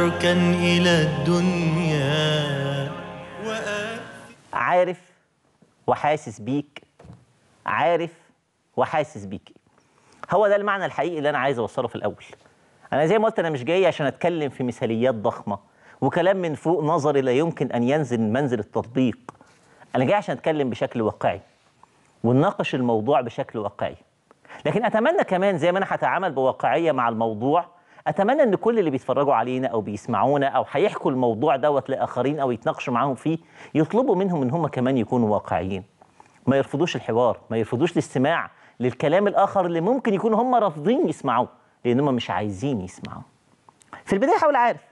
اركن إلى الدنيا عارف وحاسس بيك عارف وحاسس بيك هو ده المعنى الحقيقي اللي انا عايز اوصله في الاول انا زي ما قلت انا مش جاي عشان اتكلم في مثاليات ضخمه وكلام من فوق نظري لا يمكن ان ينزل من منزل التطبيق انا جاي عشان اتكلم بشكل واقعي ونناقش الموضوع بشكل واقعي لكن اتمنى كمان زي ما انا هتعامل بواقعيه مع الموضوع اتمنى ان كل اللي بيتفرجوا علينا او بيسمعونا او هيحكوا الموضوع دوت لاخرين او يتناقشوا معاهم فيه يطلبوا منهم ان هم كمان يكونوا واقعيين ما يرفضوش الحوار ما يرفضوش الاستماع للكلام الاخر اللي ممكن يكونوا هم رافضين يسمعوه لان هم مش عايزين يسمعوه في البدايه حاول عارف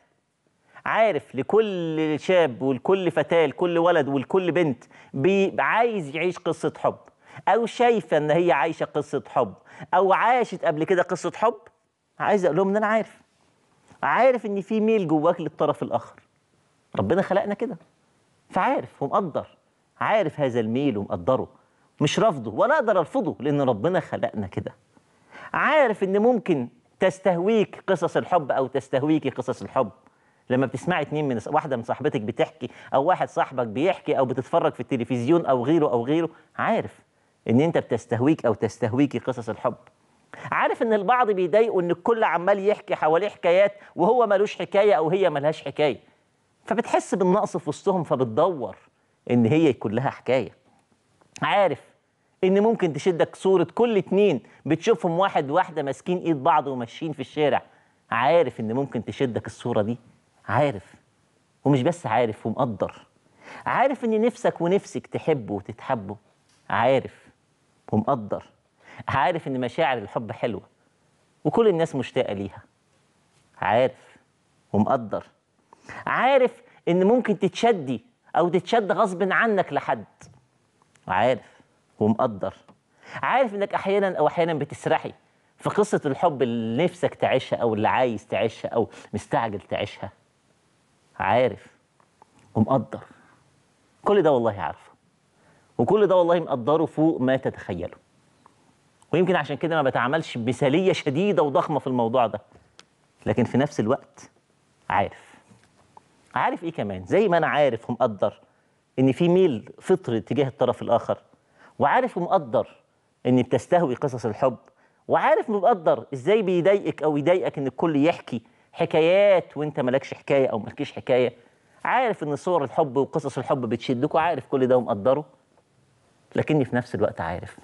عارف لكل شاب ولكل فتاه لكل ولد ولكل بنت بي عايز يعيش قصه حب او شايفه ان هي عايشه قصه حب او عاشت قبل كده قصه حب عايز اقول لهم ان انا عارف عارف ان في ميل جواك للطرف الاخر ربنا خلقنا كده فعارف ومقدر عارف هذا الميل ومقدره مش رافضه ولا اقدر ارفضه لان ربنا خلقنا كده عارف ان ممكن تستهويك قصص الحب او تستهويكي قصص الحب لما بتسمعي اتنين من واحده من صاحبتك بتحكي او واحد صاحبك بيحكي او بتتفرج في التلفزيون او غيره او غيره عارف ان انت بتستهويك او تستهويكي قصص الحب عارف ان البعض بيضايقوا ان الكل عمال يحكي حواليه حكايات وهو ملوش حكايه او هي ملهاش حكايه فبتحس بالنقص في وسطهم فبتدور ان هي يكون لها حكايه عارف ان ممكن تشدك صوره كل اتنين بتشوفهم واحد واحده ماسكين ايد بعض وماشيين في الشارع عارف ان ممكن تشدك الصوره دي عارف ومش بس عارف ومقدر عارف ان نفسك ونفسك تحبه وتتحبه عارف ومقدر عارف ان مشاعر الحب حلوه وكل الناس مشتاقه ليها عارف ومقدر عارف ان ممكن تتشدي او تتشد غصب عنك لحد عارف ومقدر عارف انك احيانا او احيانا بتسرحي في قصه الحب اللي نفسك تعيشها او اللي عايز تعيشها او مستعجل تعيشها عارف ومقدر كل ده والله عارفه وكل ده والله مقدره فوق ما تتخيله ويمكن عشان كده ما بتعاملش بمثاليه شديده وضخمه في الموضوع ده لكن في نفس الوقت عارف عارف ايه كمان زي ما انا عارف ومقدر ان في ميل فطري تجاه الطرف الاخر وعارف ومقدر ان بتستهوي قصص الحب وعارف ومقدر ازاي بيضايقك او يضايقك ان الكل يحكي حكايات وانت مالكش حكايه او مالكيش حكايه عارف ان صور الحب وقصص الحب بتشدك وعارف كل ده ومقدره لكني في نفس الوقت عارف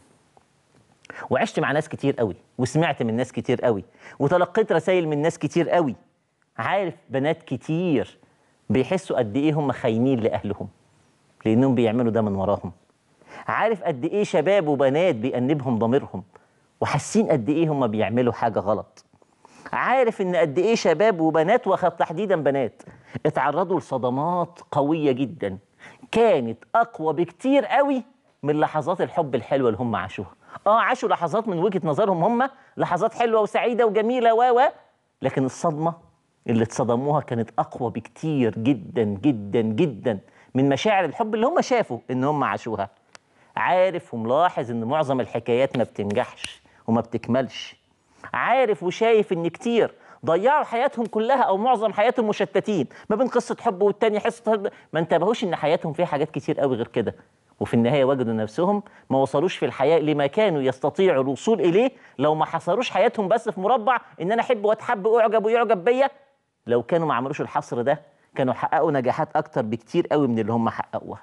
وعشت مع ناس كتير قوي وسمعت من ناس كتير قوي وتلقيت رسائل من ناس كتير قوي عارف بنات كتير بيحسوا قد ايه هم خاينين لاهلهم لانهم بيعملوا ده من وراهم عارف قد ايه شباب وبنات بيأنبهم ضميرهم وحاسين قد ايه هم بيعملوا حاجه غلط عارف ان قد ايه شباب وبنات واخد تحديدا بنات اتعرضوا لصدمات قويه جدا كانت اقوى بكتير قوي من لحظات الحب الحلوه اللي هم عاشوها اه عاشوا لحظات من وجهه نظرهم هم لحظات حلوه وسعيده وجميله و و لكن الصدمه اللي اتصدموها كانت اقوى بكتير جدا جدا جدا من مشاعر الحب اللي هم شافوا ان هم عاشوها عارف وملاحظ ان معظم الحكايات ما بتنجحش وما بتكملش عارف وشايف ان كتير ضيعوا حياتهم كلها او معظم حياتهم مشتتين ما بين قصه حب والتاني قصه حب ما انتبهوش ان حياتهم فيها حاجات كتير قوي غير كده وفي النهايه وجدوا نفسهم ما وصلوش في الحياه لما كانوا يستطيعوا الوصول اليه لو ما حصروش حياتهم بس في مربع ان انا احب واتحب واعجب ويعجب بيا لو كانوا ما عملوش الحصر ده كانوا حققوا نجاحات اكتر بكتير قوي من اللي هم حققوها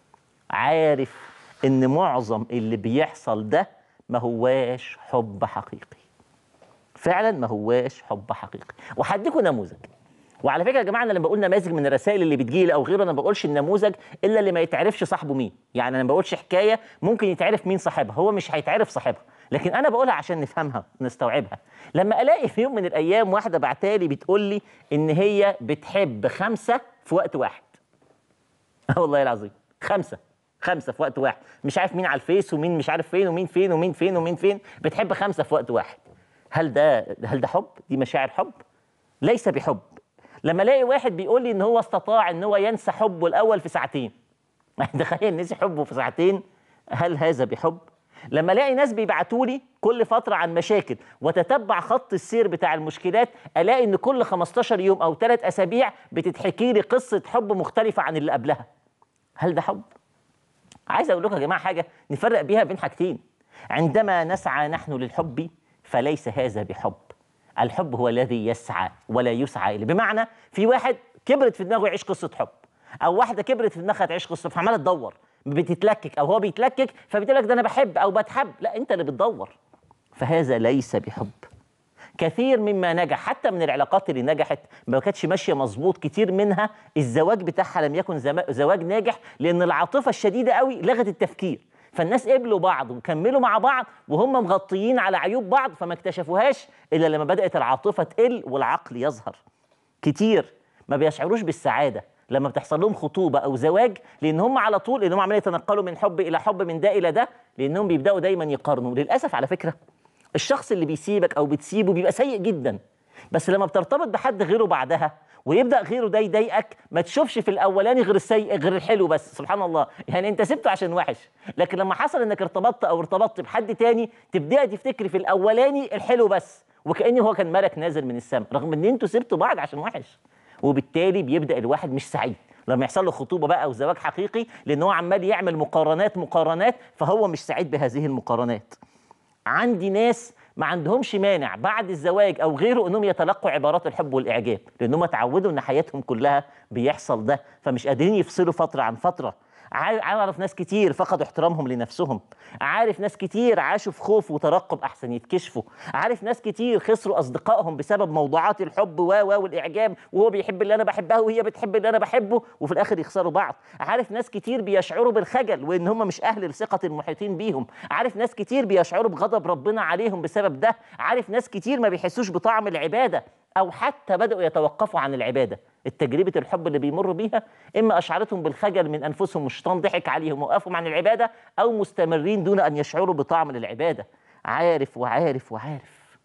عارف ان معظم اللي بيحصل ده ما هواش حب حقيقي فعلا ما هواش حب حقيقي وهديكم نموذج وعلى فكره يا جماعه انا لما بقول نماذج من الرسائل اللي بتجيلي او غيره انا ما بقولش النموذج الا اللي ما يتعرفش صاحبه مين يعني انا ما بقولش حكايه ممكن يتعرف مين صاحبها هو مش هيتعرف صاحبها لكن انا بقولها عشان نفهمها نستوعبها لما الاقي في يوم من الايام واحده بعتالي بتقول لي ان هي بتحب خمسه في وقت واحد اه والله العظيم خمسه خمسه في وقت واحد مش عارف مين على الفيس ومين مش عارف فين ومين فين ومين فين ومين فين بتحب خمسه في وقت واحد هل ده هل ده حب دي مشاعر حب ليس بحب لما الاقي واحد بيقول لي ان هو استطاع ان هو ينسى حبه الاول في ساعتين تخيل نسي حبه في ساعتين هل هذا بحب لما الاقي ناس بيبعتوا لي كل فتره عن مشاكل وتتبع خط السير بتاع المشكلات الاقي ان كل 15 يوم او ثلاث اسابيع بتتحكي لي قصه حب مختلفه عن اللي قبلها هل ده حب عايز اقول لكم يا جماعه حاجه نفرق بيها بين حاجتين عندما نسعى نحن للحب فليس هذا بحب الحب هو الذي يسعى ولا يسعى اليه بمعنى في واحد كبرت في دماغه يعيش قصه حب او واحده كبرت في دماغها تعيش قصه حب فعماله تدور بتتلكك او هو بيتلكك فبتقول لك ده انا بحب او بتحب لا انت اللي بتدور فهذا ليس بحب كثير مما نجح حتى من العلاقات اللي نجحت ما كانتش ماشيه مظبوط كتير منها الزواج بتاعها لم يكن زما- زواج ناجح لان العاطفه الشديده قوي لغت التفكير فالناس قبلوا بعض وكملوا مع بعض وهم مغطيين على عيوب بعض فما اكتشفوهاش الا لما بدات العاطفه تقل والعقل يظهر كتير ما بيشعروش بالسعاده لما بتحصل لهم خطوبه او زواج لان هم على طول لان هم عمالين يتنقلوا من حب الى حب من ده الى ده لانهم بيبداوا دايما يقارنوا للاسف على فكره الشخص اللي بيسيبك او بتسيبه بيبقى سيء جدا بس لما بترتبط بحد غيره بعدها ويبدا غيره ده يضايقك ما تشوفش في الاولاني غير السيء غير الحلو بس سبحان الله يعني انت سبته عشان وحش لكن لما حصل انك ارتبطت او ارتبطت بحد تاني تبداي تفتكري في الاولاني الحلو بس وكانه هو كان ملك نازل من السماء رغم ان انتوا سبتوا بعض عشان وحش وبالتالي بيبدا الواحد مش سعيد لما يحصل له خطوبه بقى او زواج حقيقي لان هو عمال يعمل مقارنات مقارنات فهو مش سعيد بهذه المقارنات عندي ناس ما عندهمش مانع بعد الزواج او غيره انهم يتلقوا عبارات الحب والاعجاب لانهم اتعودوا ان حياتهم كلها بيحصل ده فمش قادرين يفصلوا فتره عن فتره عار- اعرف ناس كتير فقدوا احترامهم لنفسهم عارف ناس كتير عاشوا في خوف وترقب احسن يتكشفوا عارف ناس كتير خسروا اصدقائهم بسبب موضوعات الحب و و والاعجاب وهو بيحب اللي انا بحبها وهي بتحب اللي انا بحبه وفي الاخر يخسروا بعض عارف ناس كتير بيشعروا بالخجل وان هم مش اهل لثقه المحيطين بيهم عارف ناس كتير بيشعروا بغضب ربنا عليهم بسبب ده عارف ناس كتير ما بيحسوش بطعم العباده او حتى بداوا يتوقفوا عن العباده التجربه الحب اللي بيمروا بيها اما اشعرتهم بالخجل من انفسهم والشيطان ضحك عليهم ووقفهم عن العباده او مستمرين دون ان يشعروا بطعم للعباده عارف وعارف وعارف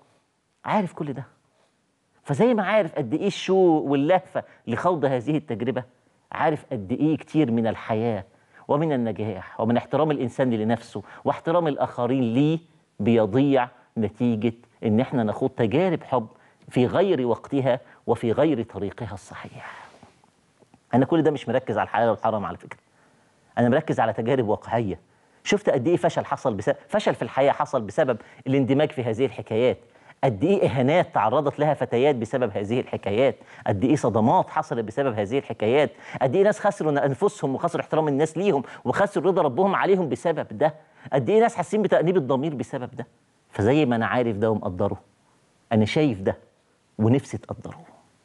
عارف كل ده فزي ما عارف قد ايه الشوق واللهفه لخوض هذه التجربه عارف قد ايه كتير من الحياه ومن النجاح ومن احترام الانسان لنفسه واحترام الاخرين ليه بيضيع نتيجه ان احنا نخوض تجارب حب في غير وقتها وفي غير طريقها الصحيح. انا كل ده مش مركز على الحلال والحرام على فكره. انا مركز على تجارب واقعيه شفت قد ايه فشل حصل بسبب فشل في الحياه حصل بسبب الاندماج في هذه الحكايات قد ايه اهانات تعرضت لها فتيات بسبب هذه الحكايات قد ايه صدمات حصلت بسبب هذه الحكايات قد ايه ناس خسروا انفسهم وخسروا احترام الناس ليهم وخسروا رضا ربهم عليهم بسبب ده قد ايه ناس حاسين بتأنيب الضمير بسبب ده فزي ما انا عارف ده ومقدره انا شايف ده ونفسي تقدروه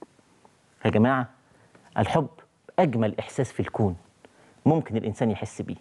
يا جماعه الحب اجمل احساس في الكون ممكن الانسان يحس بيه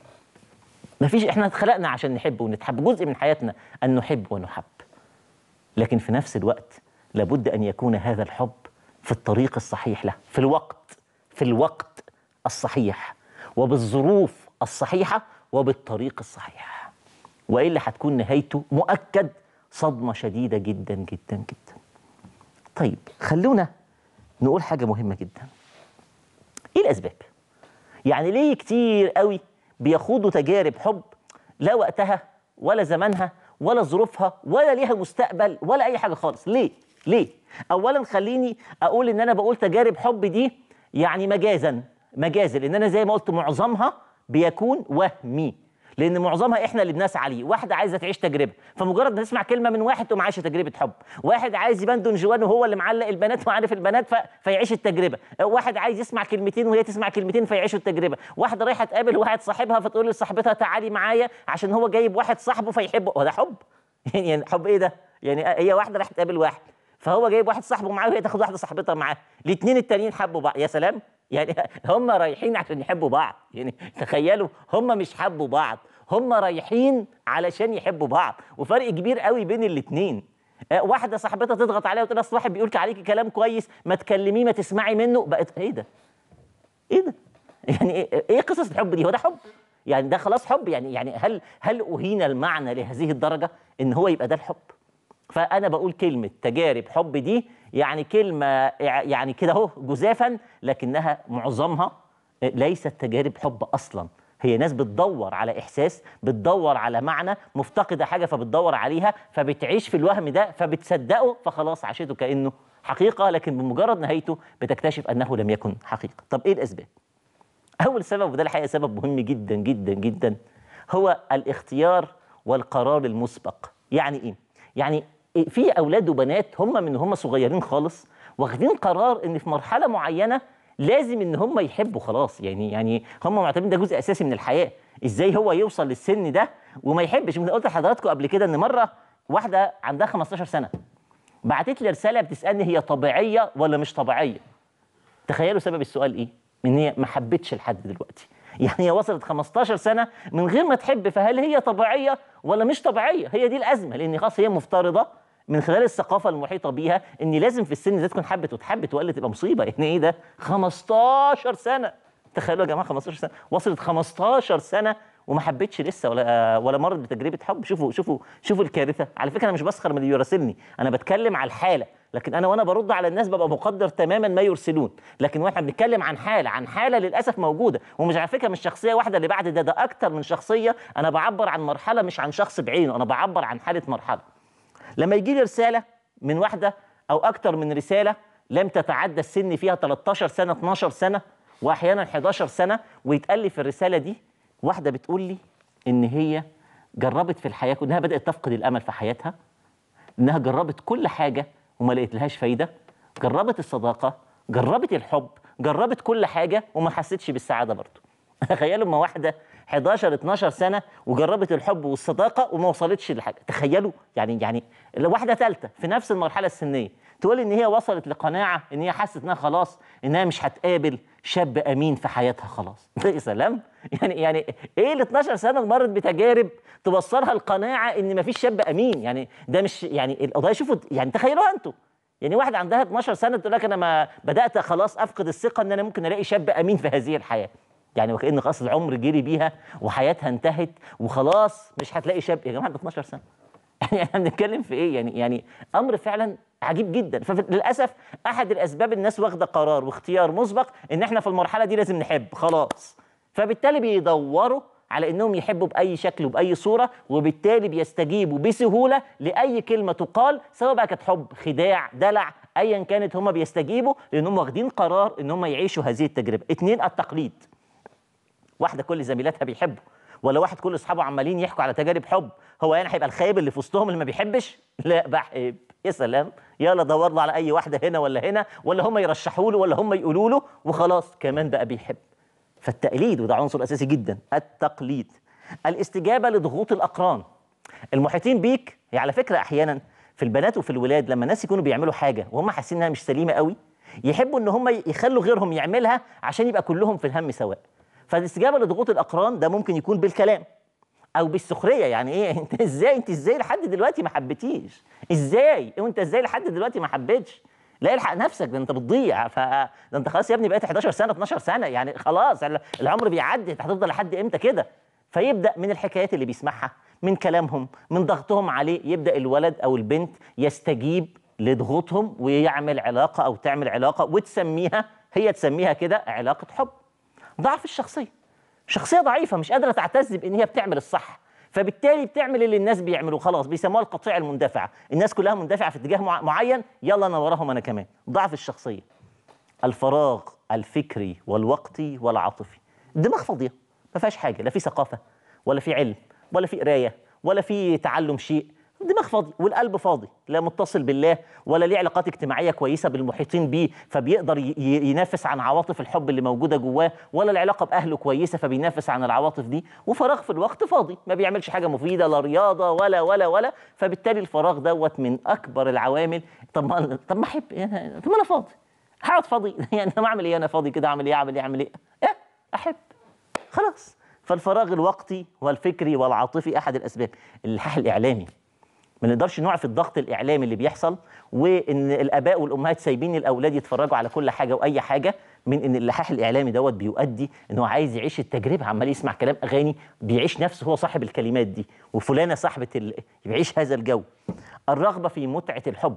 مفيش احنا اتخلقنا عشان نحب ونتحب جزء من حياتنا ان نحب ونحب لكن في نفس الوقت لابد ان يكون هذا الحب في الطريق الصحيح له في الوقت في الوقت الصحيح وبالظروف الصحيحه وبالطريق الصحيح والا هتكون نهايته مؤكد صدمه شديده جدا جدا جدا طيب خلونا نقول حاجه مهمه جدا ايه الاسباب يعني ليه كتير قوي بيخوضوا تجارب حب لا وقتها ولا زمانها ولا ظروفها ولا ليها مستقبل ولا اي حاجه خالص ليه ليه اولا خليني اقول ان انا بقول تجارب حب دي يعني مجازا مجازا لان انا زي ما قلت معظمها بيكون وهمي لان معظمها احنا اللي بنسعى عليه واحده عايزه تعيش تجربه فمجرد ما تسمع كلمه من واحد تقوم عايشه تجربه حب واحد عايز يبان دون جوان وهو اللي معلق البنات وعارف البنات ف... فيعيش التجربه واحد عايز يسمع كلمتين وهي تسمع كلمتين فيعيشوا التجربه واحده رايحه تقابل واحد صاحبها فتقول لصاحبتها تعالي معايا عشان هو جايب واحد صاحبه فيحبه هو ده حب يعني يعني حب ايه ده يعني هي واحده رايحه تقابل واحد فهو جايب واحد صاحبه معاه وهي تاخد واحده صاحبتها معاه الاثنين التانيين حبوا بعض يا سلام يعني هم رايحين عشان يحبوا بعض يعني تخيلوا هم مش حبوا بعض هم رايحين علشان يحبوا بعض وفرق كبير قوي بين الاثنين واحده صاحبتها تضغط عليها وتقول اصل واحد بيقول عليكي كلام كويس ما تكلميه ما تسمعي منه بقت ايه ده ايه ده يعني ايه, إيه قصص الحب دي هو ده حب يعني ده خلاص حب يعني يعني هل هل اهين المعنى لهذه الدرجه ان هو يبقى ده الحب فانا بقول كلمه تجارب حب دي يعني كلمه يعني كده اهو جزافا لكنها معظمها ليست تجارب حب اصلا هي ناس بتدور على احساس بتدور على معنى مفتقده حاجه فبتدور عليها فبتعيش في الوهم ده فبتصدقه فخلاص عاشته كانه حقيقه لكن بمجرد نهايته بتكتشف انه لم يكن حقيقه طب ايه الاسباب اول سبب وده الحقيقه سبب مهم جدا جدا جدا هو الاختيار والقرار المسبق يعني ايه يعني في اولاد وبنات هم من هم صغيرين خالص واخدين قرار ان في مرحله معينه لازم ان هم يحبوا خلاص يعني يعني هم معتبرين ده جزء اساسي من الحياه ازاي هو يوصل للسن ده وما يحبش من قلت لحضراتكم قبل كده ان مره واحده عندها 15 سنه بعتت لي رساله بتسالني هي طبيعيه ولا مش طبيعيه تخيلوا سبب السؤال ايه ان هي ما حبتش لحد دلوقتي يعني هي وصلت 15 سنه من غير ما تحب فهل هي طبيعيه ولا مش طبيعيه هي دي الازمه لان خلاص هي مفترضه من خلال الثقافه المحيطه بيها ان لازم في السن ده تكون حبت وتحبت والا تبقى مصيبه يعني ايه ده 15 سنه تخيلوا يا جماعه 15 سنه وصلت 15 سنه وما حبتش لسه ولا ولا مرت بتجربه حب شوفوا شوفوا شوفوا الكارثه على فكره انا مش بسخر من اللي يراسلني انا بتكلم على الحاله لكن انا وانا برد على الناس ببقى مقدر تماما ما يرسلون لكن واحنا بنتكلم عن حاله عن حاله للاسف موجوده ومش على فكره مش شخصيه واحده اللي بعد ده ده اكتر من شخصيه انا بعبر عن مرحله مش عن شخص بعينه انا بعبر عن حاله مرحله لما يجي لي رساله من واحده او اكتر من رساله لم تتعدى السن فيها 13 سنه 12 سنه واحيانا 11 سنه ويتقال لي في الرساله دي واحده بتقول لي ان هي جربت في الحياه انها بدات تفقد الامل في حياتها انها جربت كل حاجه وما لقيت لهاش فايده جربت الصداقه جربت الحب جربت كل حاجه وما حسيتش بالسعاده برضه تخيلوا اما واحده 11 12 سنه وجربت الحب والصداقه وما وصلتش لحاجه تخيلوا يعني يعني لو واحده ثالثه في نفس المرحله السنيه تقول ان هي وصلت لقناعه ان هي حست انها خلاص انها مش هتقابل شاب امين في حياتها خلاص يا سلام يعني يعني ايه ال 12 سنه اللي مرت بتجارب توصلها القناعه ان مفيش شاب امين يعني ده مش يعني القضايا شوفوا يعني تخيلوها انتوا يعني واحد عندها 12 سنه تقول لك انا ما بدات خلاص افقد الثقه ان انا ممكن الاقي شاب امين في هذه الحياه يعني وكأن خلاص العمر جري بيها وحياتها انتهت وخلاص مش هتلاقي شاب يا جماعه ده 12 سنه يعني احنا بنتكلم في ايه يعني يعني امر فعلا عجيب جدا فللاسف احد الاسباب الناس واخده قرار واختيار مسبق ان احنا في المرحله دي لازم نحب خلاص فبالتالي بيدوروا على انهم يحبوا باي شكل وباي صوره وبالتالي بيستجيبوا بسهوله لاي كلمه تقال سواء بقى كانت حب خداع دلع ايا كانت هم بيستجيبوا لانهم واخدين قرار ان هم يعيشوا هذه التجربه اتنين التقليد واحده كل زميلاتها بيحبوا ولا واحد كل اصحابه عمالين يحكوا على تجارب حب هو يعني هيبقى الخايب اللي في وسطهم اللي ما بيحبش لا بحب يا سلام يلا دور له على اي واحده هنا ولا هنا ولا هم يرشحوا له ولا هم يقولوا له وخلاص كمان بقى بيحب فالتقليد وده عنصر اساسي جدا التقليد الاستجابه لضغوط الاقران المحيطين بيك هي على فكره احيانا في البنات وفي الولاد لما الناس يكونوا بيعملوا حاجه وهم حاسين انها مش سليمه قوي يحبوا ان هم يخلوا غيرهم يعملها عشان يبقى كلهم في الهم سواء فالاستجابه لضغوط الاقران ده ممكن يكون بالكلام او بالسخريه يعني ايه انت ازاي انت ازاي لحد دلوقتي ما حبيتيش ازاي وانت ازاي لحد دلوقتي ما حبيتش لا الحق نفسك ده انت بتضيع ف ده انت خلاص يا ابني بقيت 11 سنه 12 سنه يعني خلاص العمر بيعدي انت هتفضل لحد امتى كده فيبدا من الحكايات اللي بيسمعها من كلامهم من ضغطهم عليه يبدا الولد او البنت يستجيب لضغوطهم ويعمل علاقه او تعمل علاقه وتسميها هي تسميها كده علاقه حب ضعف الشخصيه شخصيه ضعيفه مش قادره تعتز بان هي بتعمل الصح فبالتالي بتعمل اللي الناس بيعملوه خلاص بيسموها القطيع المندفعه الناس كلها مندفعه في اتجاه مع- معين يلا انا وراهم انا كمان ضعف الشخصيه الفراغ الفكري والوقتي والعاطفي الدماغ فاضيه ما فيهاش حاجه لا في ثقافه ولا في علم ولا في قرايه ولا في تعلم شيء الدماغ فاضي والقلب فاضي لا متصل بالله ولا ليه علاقات اجتماعيه كويسه بالمحيطين بيه فبيقدر ي- ي- ينافس عن عواطف الحب اللي موجوده جواه ولا العلاقه باهله كويسه فبينافس عن العواطف دي وفراغ في الوقت فاضي ما بيعملش حاجه مفيده لا رياضه ولا ولا ولا فبالتالي الفراغ دوت من اكبر العوامل طب ما طب ما احب يعني طب ما انا فاضي هقعد فاضي يعني انا اعمل ايه انا فاضي كده اعمل ايه اعمل ايه اعمل ايه ايه احب خلاص فالفراغ الوقتي والفكري والعاطفي احد الاسباب الالحاح الاعلامي ما نقدرش نوقف الضغط الاعلامي اللي بيحصل وان الاباء والامهات سايبين الاولاد يتفرجوا على كل حاجه واي حاجه من ان اللحاح الاعلامي دوت بيؤدي ان هو عايز يعيش التجربه عمال يسمع كلام اغاني بيعيش نفسه هو صاحب الكلمات دي وفلانه صاحبه ال... بيعيش هذا الجو الرغبه في متعه الحب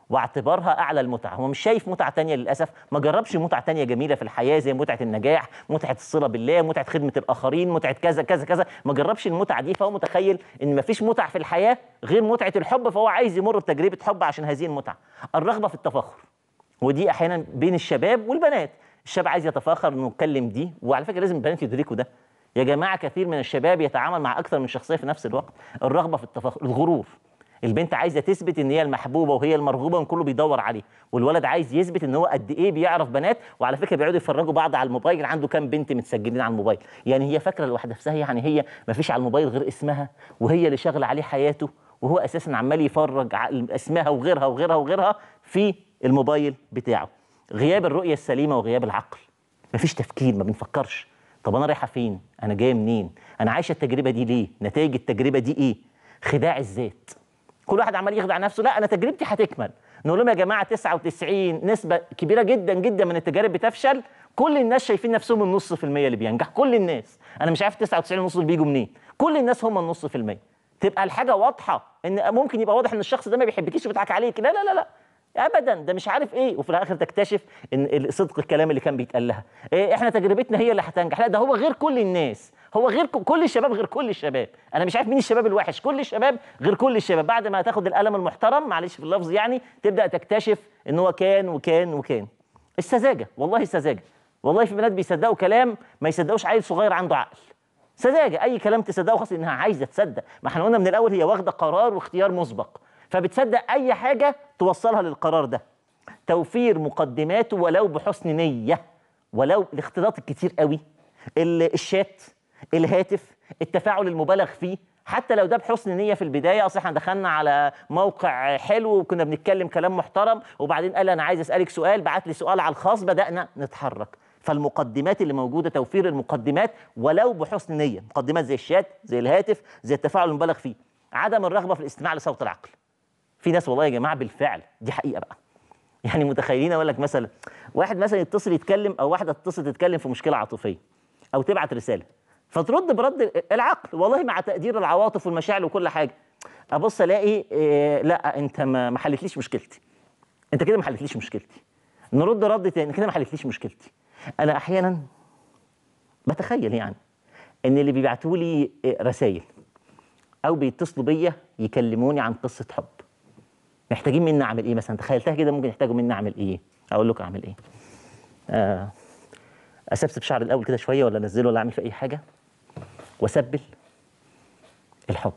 واعتبارها اعلى المتعه هو مش شايف متعه تانية للاسف ما جربش متعه تانية جميله في الحياه زي متعه النجاح متعه الصله بالله متعه خدمه الاخرين متعه كذا كذا كذا ما جربش المتعه دي فهو متخيل ان ما فيش متعه في الحياه غير متعه الحب فهو عايز يمر بتجربه حب عشان هذه المتعه الرغبه في التفاخر ودي احيانا بين الشباب والبنات الشاب عايز يتفاخر انه يتكلم دي وعلى فكره لازم البنات يدركوا ده يا جماعه كثير من الشباب يتعامل مع اكثر من شخصيه في نفس الوقت الرغبه في التفاخر الغرور البنت عايزه تثبت ان هي المحبوبه وهي المرغوبه وكله بيدور عليه والولد عايز يثبت ان هو قد ايه بيعرف بنات وعلى فكره بيقعدوا يفرجوا بعض على الموبايل عنده كام بنت متسجلين على الموبايل يعني هي فاكره لوحدها نفسها يعني هي ما فيش على الموبايل غير اسمها وهي اللي شاغله عليه حياته وهو اساسا عمال يفرج اسمها وغيرها وغيرها وغيرها في الموبايل بتاعه غياب الرؤيه السليمه وغياب العقل مفيش تفكير ما بنفكرش طب انا رايحه فين انا جايه منين انا عايشه التجربه دي ليه نتائج التجربه دي ايه خداع الذات كل واحد عمال يخدع نفسه لا انا تجربتي هتكمل نقول لهم يا جماعه 99 نسبه كبيره جدا جدا من التجارب بتفشل كل الناس شايفين نفسهم النص في المية اللي بينجح كل الناس انا مش عارف 99 ونص اللي بيجوا منين كل الناس هم النص في المية تبقى الحاجه واضحه ان ممكن يبقى واضح ان الشخص ده ما بيحبكيش وبيضحك عليك لا لا لا لا ابدا ده مش عارف ايه وفي الاخر تكتشف ان صدق الكلام اللي كان بيتقال لها إيه احنا تجربتنا هي اللي هتنجح لا ده هو غير كل الناس هو غير كل الشباب غير كل الشباب انا مش عارف مين الشباب الوحش كل الشباب غير كل الشباب بعد ما تاخد القلم المحترم معلش في اللفظ يعني تبدا تكتشف ان هو كان وكان وكان السذاجه والله السذاجه والله في بنات بيصدقوا كلام ما يصدقوش عيل صغير عنده عقل سذاجه اي كلام تصدقه خاص انها عايزه تصدق ما احنا قلنا من الاول هي واخده قرار واختيار مسبق فبتصدق اي حاجه توصلها للقرار ده توفير مقدماته ولو بحسن نيه ولو الاختلاط الكتير قوي الشات الهاتف التفاعل المبالغ فيه حتى لو ده بحسن نيه في البدايه اصل احنا دخلنا على موقع حلو وكنا بنتكلم كلام محترم وبعدين قال انا عايز اسالك سؤال بعت لي سؤال على الخاص بدانا نتحرك فالمقدمات اللي موجوده توفير المقدمات ولو بحسن نيه مقدمات زي الشات زي الهاتف زي التفاعل المبالغ فيه عدم الرغبه في الاستماع لصوت العقل في ناس والله يا جماعه بالفعل دي حقيقه بقى يعني متخيلين اقول لك مثلا واحد مثلا يتصل يتكلم او واحده تتصل تتكلم في مشكله عاطفيه او تبعت رساله فترد برد العقل والله مع تقدير العواطف والمشاعر وكل حاجه ابص الاقي إيه لا انت ما حلتليش مشكلتي انت كده ما حلتليش مشكلتي نرد رد تاني كده ما حلتليش مشكلتي انا احيانا بتخيل يعني ان اللي بيبعتوا لي رسائل او بيتصلوا بيا يكلموني عن قصه حب محتاجين مني اعمل ايه مثلا تخيلتها كده ممكن يحتاجوا مني اعمل ايه اقول لكم اعمل ايه آه اسبسب شعري الاول كده شويه ولا انزله ولا اعمل في اي حاجه واسبل الحب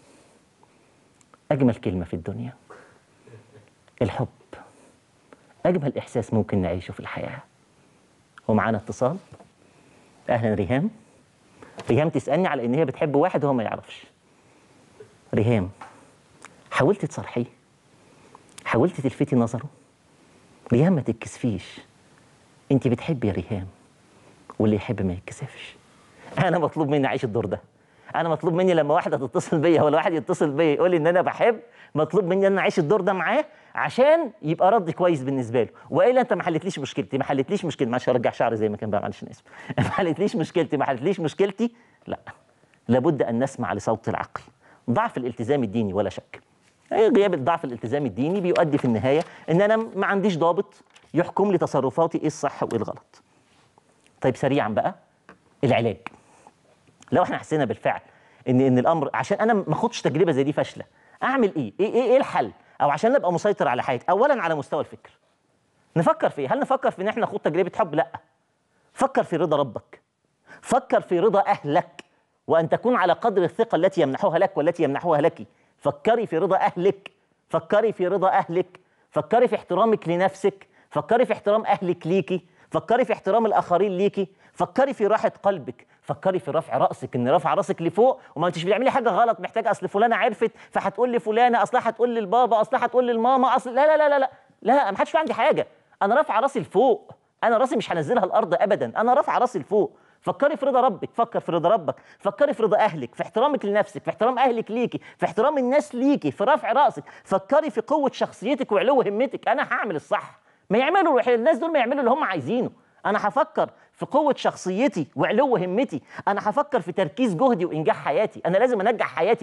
اجمل كلمه في الدنيا الحب اجمل احساس ممكن نعيشه في الحياه ومعانا اتصال اهلا ريهام ريهام تسالني على ان هي بتحب واحد وهو ما يعرفش ريهام حاولتي تصرحيه حاولتي تلفتي نظره ريهام ما تتكسفيش انت بتحبي يا ريهام واللي يحب ما يتكسفش انا مطلوب مني اعيش الدور ده انا مطلوب مني لما واحده تتصل بيا ولا واحد يتصل بيا يقول لي ان انا بحب مطلوب مني ان انا اعيش الدور ده معاه عشان يبقى رد كويس بالنسبه له والا انت ما حلتليش مشكلتي ما حلتليش مشكلتي معلش هرجع شعري زي ما كان بقى معلش انا اسف ما حلتليش مشكلتي ما حلتليش مشكلتي لا لابد ان نسمع لصوت العقل ضعف الالتزام الديني ولا شك غياب الضعف الالتزام الديني بيؤدي في النهايه ان انا ما عنديش ضابط يحكم لي تصرفاتي ايه الصح وايه الغلط طيب سريعا بقى العلاج لو احنا حسينا بالفعل ان ان الامر عشان انا ما اخدش تجربه زي دي فاشله اعمل ايه ايه ايه, إيه الحل او عشان ابقى مسيطر على حياتي اولا على مستوى الفكر نفكر في إيه؟ هل نفكر في ان احنا نخوض تجربه حب لا فكر في رضا ربك فكر في رضا اهلك وان تكون على قدر الثقه التي يمنحوها لك والتي يمنحوها لك فكري في رضا اهلك فكري في رضا اهلك فكري في احترامك لنفسك فكري في احترام اهلك ليكي فكري في احترام الاخرين ليكي فكري في راحه قلبك فكري في رفع راسك ان رفع راسك لفوق وما انتش بتعملي حاجه غلط محتاجه اصل فلانه عرفت فهتقول لفلانه اصلها هتقول للبابا اصلها هتقول للماما اصل لا لا لا لا لا لا ما حدش في عندي حاجه انا رافعه راسي لفوق انا راسي مش هنزلها الارض ابدا انا رافعه راسي لفوق فكري في رضا ربك فكر في رضا ربك فكري في رضا اهلك في احترامك لنفسك في احترام اهلك ليكي في احترام الناس ليكي في رفع راسك فكري في قوه شخصيتك وعلو همتك انا هعمل الصح ما يعملوا الناس دول ما يعملوا اللي هم عايزينه انا هفكر في قوة شخصيتي وعلو همتي أنا هفكر في تركيز جهدي وإنجاح حياتي أنا لازم أنجح حياتي دي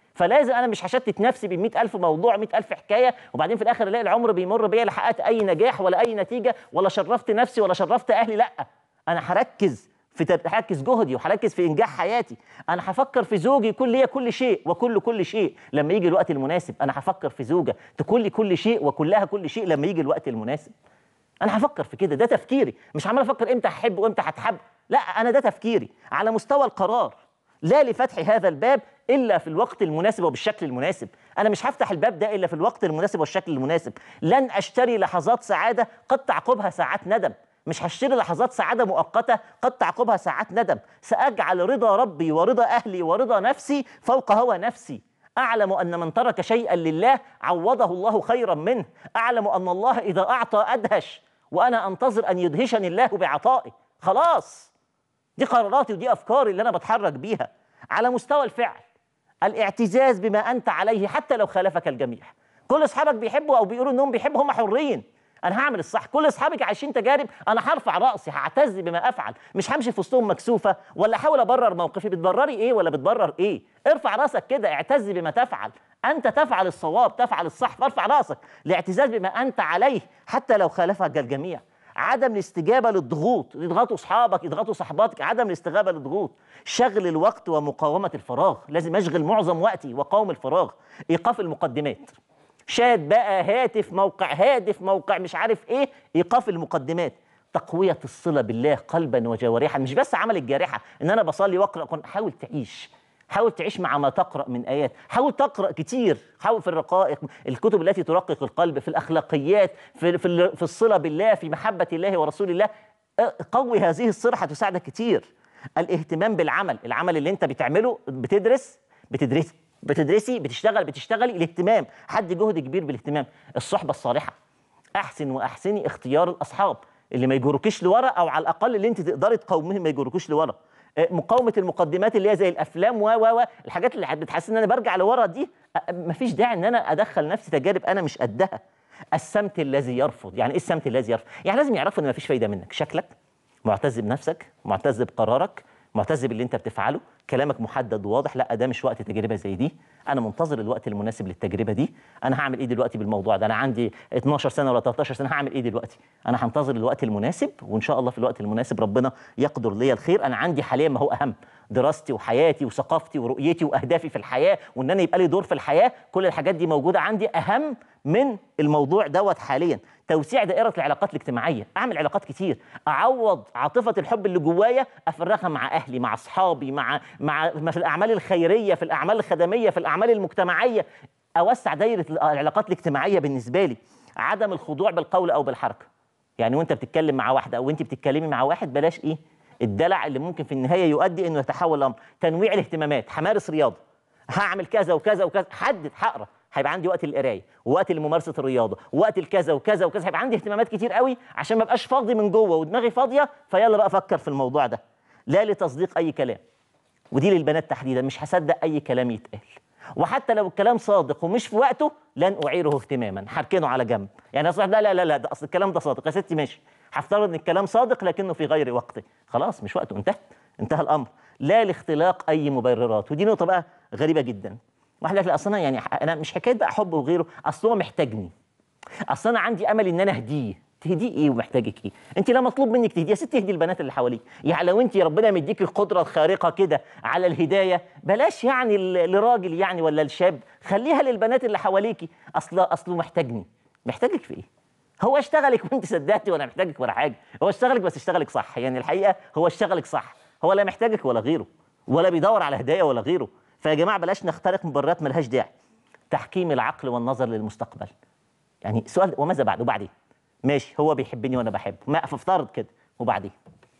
فلازم انا مش هشتت نفسي ب ألف موضوع 100000 حكايه وبعدين في الاخر الاقي العمر بيمر بيا لا حققت اي نجاح ولا اي نتيجه ولا شرفت نفسي ولا شرفت اهلي لا انا هركز في تر- هركز جهدي وهركز في انجاح حياتي انا هفكر في زوجي يكون ليا كل شيء وكل كل شيء لما يجي الوقت المناسب انا هفكر في زوجه تكون لي كل شيء وكلها كل شيء لما يجي الوقت المناسب انا هفكر في كده ده تفكيري مش عمال افكر امتى هحب وامتى هتحب لا انا ده تفكيري على مستوى القرار لا لفتح هذا الباب الا في الوقت المناسب وبالشكل المناسب انا مش هفتح الباب ده الا في الوقت المناسب والشكل المناسب لن اشتري لحظات سعاده قد تعقبها ساعات ندم مش هشتري لحظات سعاده مؤقته قد تعقبها ساعات ندم ساجعل رضا ربي ورضا اهلي ورضا نفسي فوق هوى نفسي أعلم أن من ترك شيئا لله عوضه الله خيرا منه أعلم أن الله إذا أعطى أدهش وأنا أنتظر أن يدهشني الله بعطائه خلاص دي قراراتي ودي أفكاري اللي أنا بتحرك بيها على مستوى الفعل الاعتزاز بما أنت عليه حتى لو خالفك الجميع كل أصحابك بيحبوا أو بيقولوا إنهم بيحبوا هم حرين انا هعمل الصح كل اصحابك عايشين تجارب انا هرفع راسي هعتز بما افعل مش همشي في وسطهم مكسوفه ولا احاول ابرر موقفي بتبرري ايه ولا بتبرر ايه ارفع راسك كده اعتز بما تفعل انت تفعل الصواب تفعل الصح فارفع راسك لاعتزاز بما انت عليه حتى لو خالفك الجميع عدم الاستجابه للضغوط يضغطوا اصحابك يضغطوا صحباتك عدم الاستجابه للضغوط شغل الوقت ومقاومه الفراغ لازم اشغل معظم وقتي واقاوم الفراغ ايقاف المقدمات شات بقى هاتف موقع هادف موقع مش عارف ايه ايقاف المقدمات تقوية الصلة بالله قلبا وجوارحا مش بس عمل الجارحة ان انا بصلي واقرا قرآن حاول تعيش حاول تعيش مع ما تقرا من ايات حاول تقرا كتير حاول في الرقائق الكتب التي ترقق القلب في الاخلاقيات في في, ال- في الصله بالله في محبه الله ورسول الله أه، قوي هذه الصله هتساعدك كتير الاهتمام بالعمل العمل اللي انت بتعمله بتدرس بتدرس بتدرسي بتشتغل بتشتغلي الاهتمام حد جهد كبير بالاهتمام الصحبه الصالحه احسن واحسني اختيار الاصحاب اللي ما يجركيش لورا او على الاقل اللي انت تقدري تقاوميهم ما يجركوش لورا آه، مقاومه المقدمات اللي هي زي الافلام و و و الحاجات اللي بتحس ان انا برجع لورا دي آه، مفيش داعي ان انا ادخل نفسي تجارب انا مش قدها السمت الذي يرفض يعني ايه السمت الذي يرفض يعني لازم يعرفوا ان مفيش فايده منك شكلك معتز بنفسك معتز بقرارك معتز باللي انت بتفعله كلامك محدد وواضح لا ده مش وقت تجربه زي دي انا منتظر الوقت المناسب للتجربه دي انا هعمل ايه دلوقتي بالموضوع ده انا عندي 12 سنه ولا 13 سنه هعمل ايه دلوقتي انا هنتظر الوقت المناسب وان شاء الله في الوقت المناسب ربنا يقدر لي الخير انا عندي حاليا ما هو اهم دراستي وحياتي وثقافتي ورؤيتي واهدافي في الحياه وان انا يبقى لي دور في الحياه كل الحاجات دي موجوده عندي اهم من الموضوع دوت حاليا توسيع دائره العلاقات الاجتماعيه اعمل علاقات كتير اعوض عاطفه الحب اللي جوايا افرغها مع اهلي مع اصحابي مع مع مع في الاعمال الخيريه في الاعمال الخدميه في الاعمال المجتمعيه اوسع دايره العلاقات الاجتماعيه بالنسبه لي عدم الخضوع بالقول او بالحركه يعني وانت بتتكلم مع واحده او انت بتتكلمي مع واحد بلاش ايه الدلع اللي ممكن في النهايه يؤدي انه يتحول الامر تنويع الاهتمامات همارس رياضه هعمل كذا وكذا وكذا حدد هقرا هيبقى عندي وقت للقرايه ووقت لممارسه الرياضه ووقت لكذا وكذا وكذا هيبقى عندي اهتمامات كتير قوي عشان ما ابقاش فاضي من جوه ودماغي فاضيه فيلا بقى افكر في الموضوع ده لا لتصديق اي كلام ودي للبنات تحديدا مش هصدق اي كلام يتقال وحتى لو الكلام صادق ومش في وقته لن اعيره اهتماما هركنه على جنب يعني اصلا لا لا لا لا ده اصل الكلام ده صادق يا ستي ماشي هفترض ان الكلام صادق لكنه في غير وقته خلاص مش وقته انتهى انتهى الامر لا لاختلاق اي مبررات ودي نقطه بقى غريبه جدا واحد يقول لك لا اصل انا يعني انا مش حكايه بقى حب وغيره اصل هو محتاجني اصل انا عندي امل ان انا اهديه تهديه ايه ومحتاجك ايه؟ انت لا مطلوب منك تهديه يا ست تهدي البنات اللي حواليك، يعني لو انت ربنا مديك القدره الخارقه كده على الهدايه بلاش يعني ل- لراجل يعني ولا لشاب خليها للبنات اللي حواليكي اصل اصله محتاجني، محتاجك في ايه؟ هو اشتغلك وانت صدقتي وانا محتاجك ولا حاجه، هو اشتغلك بس اشتغلك صح، يعني الحقيقه هو اشتغلك صح، هو لا محتاجك ولا غيره، ولا بيدور على هدايا ولا غيره، فيا جماعه بلاش نخترق مبررات ملهاش داعي. تحكيم العقل والنظر للمستقبل. يعني سؤال وماذا بعد وبعدين ماشي هو بيحبني وانا بحبه ما فافترض كده وبعدين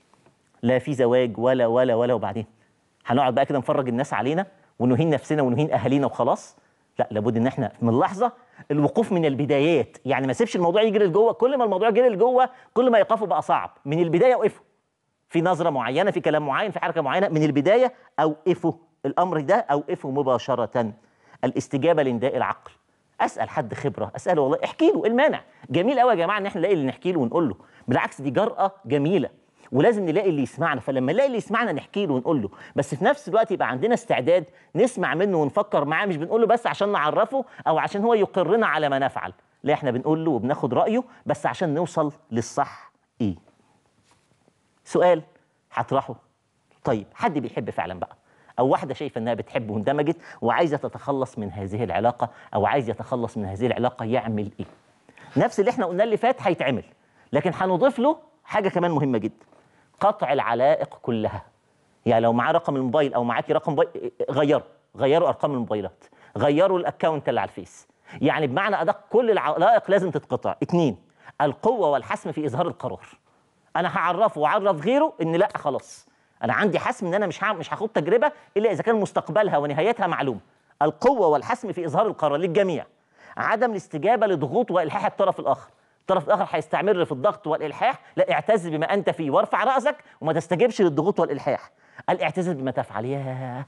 لا في زواج ولا ولا ولا وبعدين هنقعد بقى كده نفرج الناس علينا ونهين نفسنا ونهين اهالينا وخلاص لا لابد ان احنا من اللحظه الوقوف من البدايات يعني ما سيبش الموضوع يجري لجوه كل ما الموضوع جري لجوه كل ما ايقافه بقى صعب من البدايه وقفوا في نظره معينه في كلام معين في حركه معينه من البدايه اوقفوا الامر ده اوقفه مباشره الاستجابه لنداء العقل اسال حد خبره اساله والله احكي له إيه المانع جميل قوي يا جماعه ان احنا نلاقي اللي نحكي له ونقول له بالعكس دي جرأه جميله ولازم نلاقي اللي يسمعنا فلما نلاقي اللي يسمعنا نحكي له ونقول له بس في نفس الوقت يبقى عندنا استعداد نسمع منه ونفكر معاه مش بنقول له بس عشان نعرفه او عشان هو يقرنا على ما نفعل لا احنا بنقول له وبناخد رايه بس عشان نوصل للصح ايه سؤال هطرحه طيب حد بيحب فعلا بقى او واحده شايفه انها بتحب واندمجت وعايزه تتخلص من هذه العلاقه او عايز يتخلص من هذه العلاقه يعمل ايه نفس اللي احنا قلناه اللي فات هيتعمل لكن هنضيف له حاجه كمان مهمه جدا قطع العلائق كلها يعني لو معاه رقم الموبايل او معاكي رقم موبايل غيروا غيروا ارقام الموبايلات غيروا الاكونت اللي على الفيس يعني بمعنى ادق كل العلائق لازم تتقطع اتنين القوه والحسم في اظهار القرار انا هعرفه واعرف غيره ان لا خلاص انا عندي حسم ان انا مش هعمل مش هاخد تجربه الا اذا كان مستقبلها ونهايتها معلوم القوه والحسم في اظهار القرار للجميع عدم الاستجابه لضغوط والحاح الطرف الاخر الطرف الاخر هيستمر في الضغط والالحاح لا اعتز بما انت فيه وارفع راسك وما تستجبش للضغوط والالحاح الاعتزاز بما تفعل يا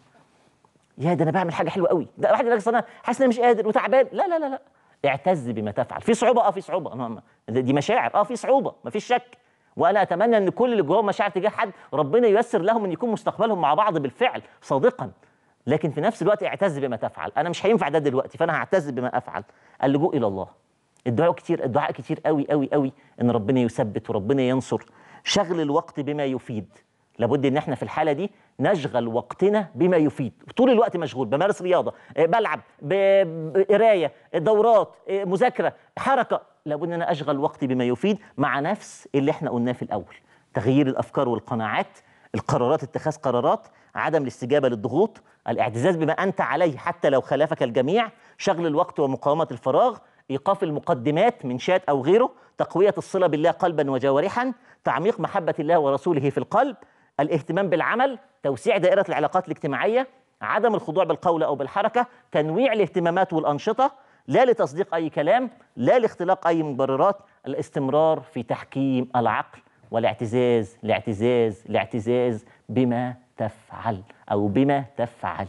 يا ده انا بعمل حاجه حلوه قوي ده واحد يقول لك انا حاسس ان أنا مش قادر وتعبان لا لا لا لا اعتز بما تفعل في صعوبه اه في صعوبه أنا- دي مشاعر اه في صعوبه ما فيش شك وانا اتمنى ان كل اللي جواهم مشاعر تجاه حد ربنا ييسر لهم ان يكون مستقبلهم مع بعض بالفعل صادقا لكن في نفس الوقت اعتز بما تفعل انا مش هينفع ده دلوقتي فانا هعتز بما افعل اللجوء الى الله الدعاء كتير الدعاء كتير قوي قوي قوي ان ربنا يثبت وربنا ينصر شغل الوقت بما يفيد لابد ان احنا في الحاله دي نشغل وقتنا بما يفيد طول الوقت مشغول بمارس رياضه آه، بلعب ب- بقرايه دورات آه، مذاكره حركه لابد ان انا اشغل وقتي بما يفيد مع نفس اللي احنا قلناه في الاول تغيير الافكار والقناعات القرارات اتخاذ قرارات عدم الاستجابه للضغوط الاعتزاز بما انت عليه حتى لو خالفك الجميع شغل الوقت ومقاومه الفراغ ايقاف المقدمات من شات او غيره تقويه الصله بالله قلبا وجوارحا تعميق محبه الله ورسوله في القلب الاهتمام بالعمل توسيع دائره العلاقات الاجتماعيه عدم الخضوع بالقول او بالحركه تنويع الاهتمامات والانشطه لا لتصديق اي كلام لا لاختلاق اي مبررات الاستمرار في تحكيم العقل والاعتزاز الاعتزاز الاعتزاز بما تفعل او بما تفعلي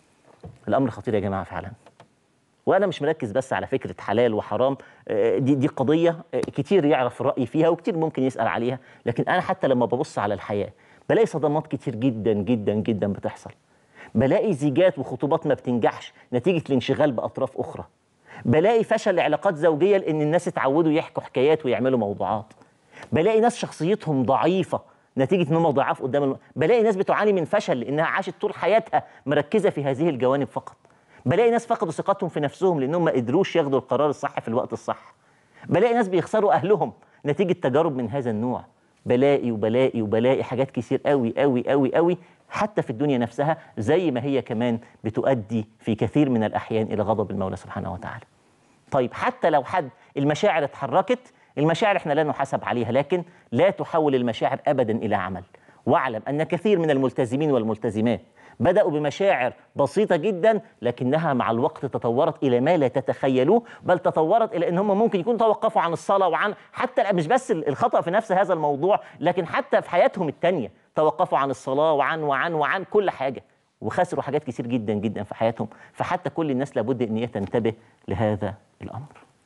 الامر خطير يا جماعه فعلا وانا مش مركز بس على فكره حلال وحرام آه، دي دي قضيه آه، كتير يعرف الراي فيها وكتير ممكن يسال عليها لكن انا حتى لما ببص على الحياه بلاقي صدمات كتير جدا جدا جدا بتحصل بلاقي زيجات وخطوبات ما بتنجحش نتيجه الانشغال باطراف اخرى بلاقي فشل لعلاقات زوجيه لان الناس اتعودوا يحكوا حكايات ويعملوا موضوعات بلاقي ناس شخصيتهم ضعيفه نتيجه ان هم ضعاف قدام الم... بلاقي ناس بتعاني من فشل لانها عاشت طول حياتها مركزه في هذه الجوانب فقط بلاقي ناس فقدوا ثقتهم في نفسهم لانهم ما قدروش ياخدوا القرار الصح في الوقت الصح بلاقي ناس بيخسروا اهلهم نتيجه تجارب من هذا النوع بلاقي وبلاقي وبلاقي حاجات كتير قوي قوي قوي قوي حتى في الدنيا نفسها زي ما هي كمان بتؤدي في كثير من الاحيان الى غضب المولى سبحانه وتعالى طيب حتى لو حد المشاعر اتحركت المشاعر احنا لا نحاسب عليها لكن لا تحول المشاعر ابدا الى عمل واعلم ان كثير من الملتزمين والملتزمات بداوا بمشاعر بسيطه جدا لكنها مع الوقت تطورت الى ما لا تتخيلوه بل تطورت الى ان هم ممكن يكونوا توقفوا عن الصلاه وعن حتى مش بس الخطا في نفس هذا الموضوع لكن حتى في حياتهم التانيه توقفوا عن الصلاه وعن وعن وعن كل حاجه وخسروا حاجات كتير جدا جدا في حياتهم فحتى كل الناس لابد ان هي تنتبه لهذا الامر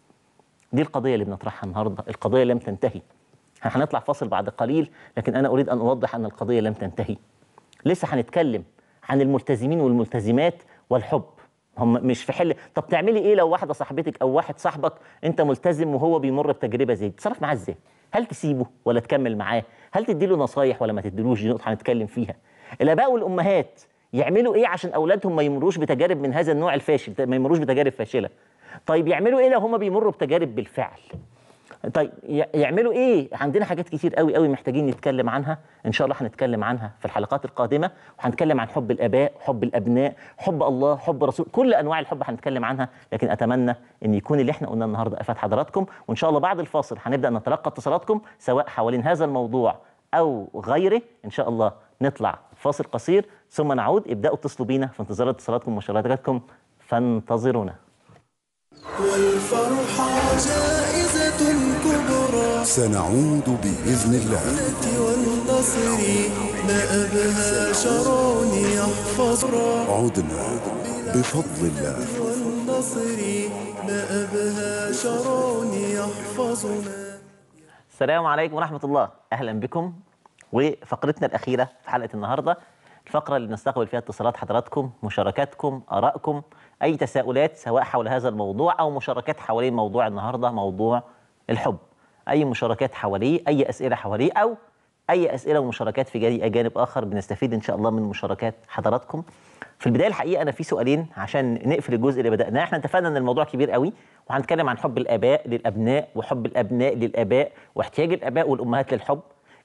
دي القضيه اللي بنطرحها النهارده القضيه لم تنتهي هنطلع فاصل بعد قليل لكن انا اريد ان اوضح ان القضيه لم تنتهي لسه هنتكلم عن الملتزمين والملتزمات والحب هم مش في حل طب تعملي ايه لو واحده صاحبتك او واحد صاحبك انت ملتزم وهو بيمر بتجربه زي دي تتصرف معاه ازاي هل تسيبه ولا تكمل معاه هل تديله نصايح ولا ما تديلوش دي نقطه هنتكلم فيها الاباء والامهات يعملوا ايه عشان اولادهم ما يمروش بتجارب من هذا النوع الفاشل ما يمروش بتجارب فاشله طيب يعملوا ايه لو هم بيمروا بتجارب بالفعل طيب ي- يعملوا ايه عندنا حاجات كتير قوي قوي محتاجين نتكلم عنها ان شاء الله هنتكلم عنها في الحلقات القادمه وهنتكلم عن حب الاباء حب الابناء حب الله حب رسول كل انواع الحب هنتكلم عنها لكن اتمنى ان يكون اللي احنا قلناه النهارده افاد حضراتكم وان شاء الله بعد الفاصل هنبدا نتلقى اتصالاتكم سواء حوالين هذا الموضوع او غيره ان شاء الله نطلع فاصل قصير ثم نعود ابداوا اتصلوا بينا في انتظار اتصالاتكم ومشاركاتكم فانتظرونا والفرحة جائزة كبرى سنعود بإذن الله والنصر ما أبهى شرع يحفظنا عدنا بفضل الله والنصر ما أبهى شرع يحفظنا السلام عليكم ورحمة الله أهلا بكم وفقرتنا الأخيرة في حلقة النهاردة الفقرة اللي بنستقبل فيها اتصالات حضراتكم مشاركاتكم آرائكم أي تساؤلات سواء حول هذا الموضوع أو مشاركات حوالين موضوع النهاردة موضوع الحب أي مشاركات حواليه أي أسئلة حواليه أو أي أسئلة ومشاركات في جانب جانب آخر بنستفيد إن شاء الله من مشاركات حضراتكم في البداية الحقيقة أنا في سؤالين عشان نقفل الجزء اللي بدأناه احنا اتفقنا إن الموضوع كبير قوي وهنتكلم عن حب الآباء للأبناء وحب الأبناء للآباء واحتياج الآباء والأمهات للحب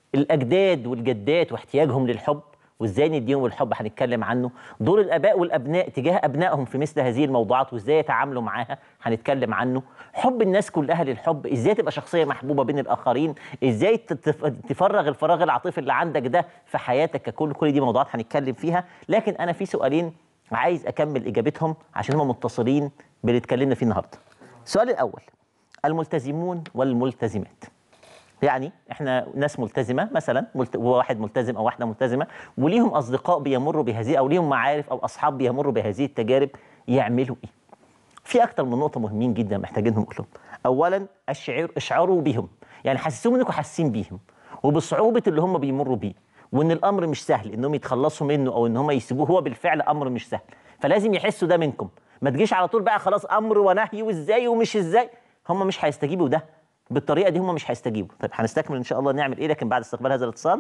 الاجداد والجدات واحتياجهم للحب وازاي نديهم الحب هنتكلم عنه دور الاباء والابناء تجاه ابنائهم في مثل هذه الموضوعات وازاي يتعاملوا معاها هنتكلم عنه حب الناس كلها للحب ازاي تبقى شخصيه محبوبه بين الاخرين ازاي تتف- تفرغ الفراغ العاطفي اللي عندك ده في حياتك ككل كل دي موضوعات هنتكلم فيها لكن انا في سؤالين عايز اكمل اجابتهم عشان هم متصلين باللي اتكلمنا فيه النهارده السؤال الاول الملتزمون والملتزمات يعني احنا ناس ملتزمه مثلا ملت... واحد ملتزم او واحده ملتزمه وليهم اصدقاء بيمروا بهذه او ليهم معارف او اصحاب بيمروا بهذه التجارب يعملوا ايه؟ في اكتر من نقطه مهمين جدا محتاجينهم نقولهم. اولا الشعور اشعروا بهم يعني حسسوهم انكم حاسين بيهم وبصعوبه اللي هم بيمروا بيه وان الامر مش سهل انهم يتخلصوا منه او ان هم يسيبوه هو بالفعل امر مش سهل فلازم يحسوا ده منكم ما تجيش على طول بقى خلاص امر ونهي وازاي ومش ازاي هم مش هيستجيبوا ده بالطريقه دي هم مش هيستجيبوا طيب هنستكمل ان شاء الله نعمل ايه لكن بعد استقبال هذا الاتصال